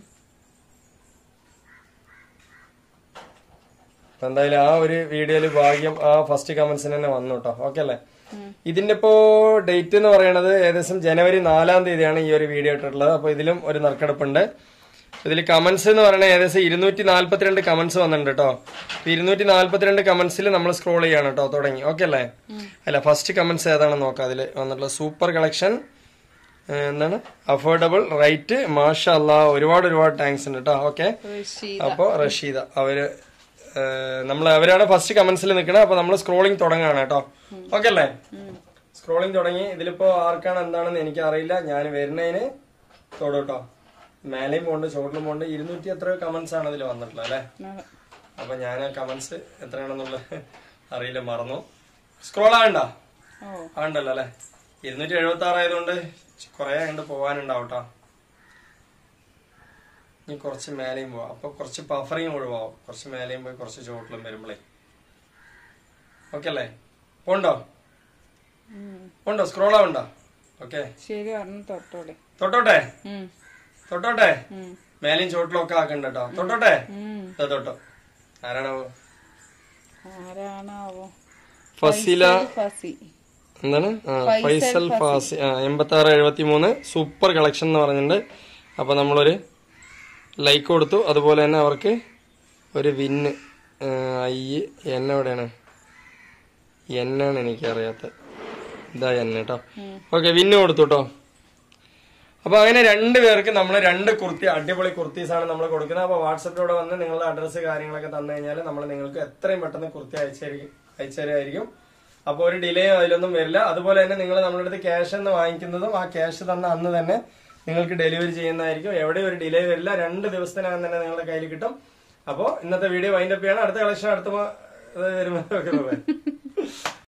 അപ്പൊ എന്തായാലും ആ ഒരു വീഡിയോയില് ഭാഗ്യം ആ ഫസ്റ്റ് കമന്റ്സിന് തന്നെ വന്നു കേട്ടോ ഓക്കെ അല്ലേ ഇതിന്റെ ഇപ്പോ ഡേറ്റ് എന്ന് പറയുന്നത് ഏകദേശം ജനുവരി നാലാം തീയതിയാണ് ഈ ഒരു വീഡിയോ ഇട്ടിട്ടുള്ളത് അപ്പൊ ഇതിലും ഒരു നറുക്കെടുപ്പുണ്ട് ഇതിൽ കമന്റ്സ് എന്ന് പറയുന്നത് ഏകദേശം ഇരുന്നൂറ്റി നാല്പത്തിരണ്ട് കമന്റ്സ് വന്നിട്ടുണ്ട് കേട്ടോ അപ്പൊ ഇരുന്നൂറ്റി നാല്പത്തിരണ്ട് കമന്റ്സിൽ നമ്മൾ സ്ക്രോൾ ചെയ്യാണ് കേട്ടോ തുടങ്ങി ഓക്കെ അല്ലേ അല്ല ഫസ്റ്റ് കമന്റ്സ് ഏതാണെന്ന് നോക്കാം അതിൽ വന്നിട്ടുള്ള സൂപ്പർ കളക്ഷൻ എന്താണ് അഫോർഡബിൾ റൈറ്റ് മാഷ അല്ലാ ഒരുപാട് ഒരുപാട് താങ്ക്സ് ഉണ്ട് കേട്ടോ ഓക്കെ ഋഷി അപ്പോ റഷീദ അവര് നമ്മൾ അവരാണ് ഫസ്റ്റ് കമന്റ്സിൽ നിൽക്കുന്നത് അപ്പൊ നമ്മൾ സ്ക്രോളിംഗ് തുടങ്ങാണ് കേട്ടോ ഓക്കെ അല്ലേ സ്ക്രോളിംഗ് തുടങ്ങി ഇതിലിപ്പോ ആർക്കാണ് എന്താണെന്ന് എനിക്ക് അറിയില്ല ഞാൻ വരുന്നതിന് തൊടും കേട്ടോ മേലെയും പോണ്ട് ചോട്ടിലും പോണ്ട് ഇരുന്നൂറ്റി എത്ര കമന്റ്സ് ആണ് ഇതിൽ വന്നിട്ടുള്ളത് അല്ലേ അപ്പൊ ഞാൻ കമന്റ്സ് എത്രയാണെന്നുള്ളത് അറിയില്ല മറന്നു സ്ക്രോൾ ആകണ്ട ഓ ആണ്ടല്ലോ അല്ലെ ഇരുന്നൂറ്റി എഴുപത്തി ആറ് ആയതുകൊണ്ട് കുറെ കണ്ട് പോവാനുണ്ടാവും കേട്ടോ ഇനി കുറച്ച് മേലെയും പോവാം അപ്പൊ കുറച്ച് പഫറിങ് ഒഴിവാവും കുറച്ച് മേലെയും പോയി കുറച്ച് ചോട്ടിലും വരുമ്പളേ ഓക്കെ അല്ലേ പോണ്ടോ പോണ്ടോ സ്ക്രോൾ ആവണ്ടോ ഓക്കെ ശരി പറഞ്ഞു തൊട്ടോളി തൊട്ടോട്ടെ ഉം തൊട്ടോട്ടെ ഉം മേലെയും ചോട്ടിലും ഒക്കെ ആക്കണ്ട കേട്ടോ തൊട്ടോട്ടെ ഉം ദാ തൊട്ടോ ആരാണോ ആരാണാവോ ഫസീല ഫസി എന്താണ് ആ, ഫൈസൽ ഫാസി എൺപത്തി ആറ് എഴുപത്തി മൂന്ന് സൂപ്പർ കളക്ഷൻ എന്ന് പറഞ്ഞിട്ടുണ്ട് അപ്പൊ നമ്മളൊരു ലൈക്ക് കൊടുത്തു അതുപോലെ തന്നെ അവർക്ക് ഒരു വിന്ന് ഐ എൻ എവിടെയാണ് എന്നാണ് എനിക്കറിയാത്ത ഇതാ എൻ കേട്ടോ ഓക്കെ വിന്ന് കൊടുത്തു കേട്ടോ അപ്പൊ അങ്ങനെ രണ്ട് പേർക്ക് നമ്മൾ രണ്ട് കുർത്തി അടിപൊളി കുർത്തീസ് ആണ് നമ്മൾ കൊടുക്കുന്നത് അപ്പൊ വാട്സപ്പിലൂടെ വന്ന് നിങ്ങളുടെ അഡ്രസ്സ് കാര്യങ്ങളൊക്കെ തന്നു കഴിഞ്ഞാൽ നമ്മൾ നിങ്ങൾക്ക് എത്രയും പെട്ടെന്ന് കുർത്തി അയച്ചു അയച്ചു തരുമായിരിക്കും അപ്പോൾ ഒരു ഡിലേ അതിലൊന്നും വരില്ല അതുപോലെ തന്നെ നിങ്ങൾ നമ്മുടെ അടുത്ത് ക്യാഷ് എന്ന് വാങ്ങിക്കുന്നതും ആ ക്യാഷ് തന്ന അന്ന് തന്നെ നിങ്ങൾക്ക് ഡെലിവറി ചെയ്യുന്നതായിരിക്കും എവിടെ ഒരു ഡിലേ വരില്ല രണ്ട് ദിവസത്തിനകം തന്നെ നിങ്ങളുടെ കയ്യിൽ കിട്ടും അപ്പോൾ ഇന്നത്തെ വീഡിയോ വൈൻഡപ്പ് ചെയ്യണം അടുത്ത കളക്ഷൻ അടുത്ത മാ- ഇത് വരുമ്പോൾ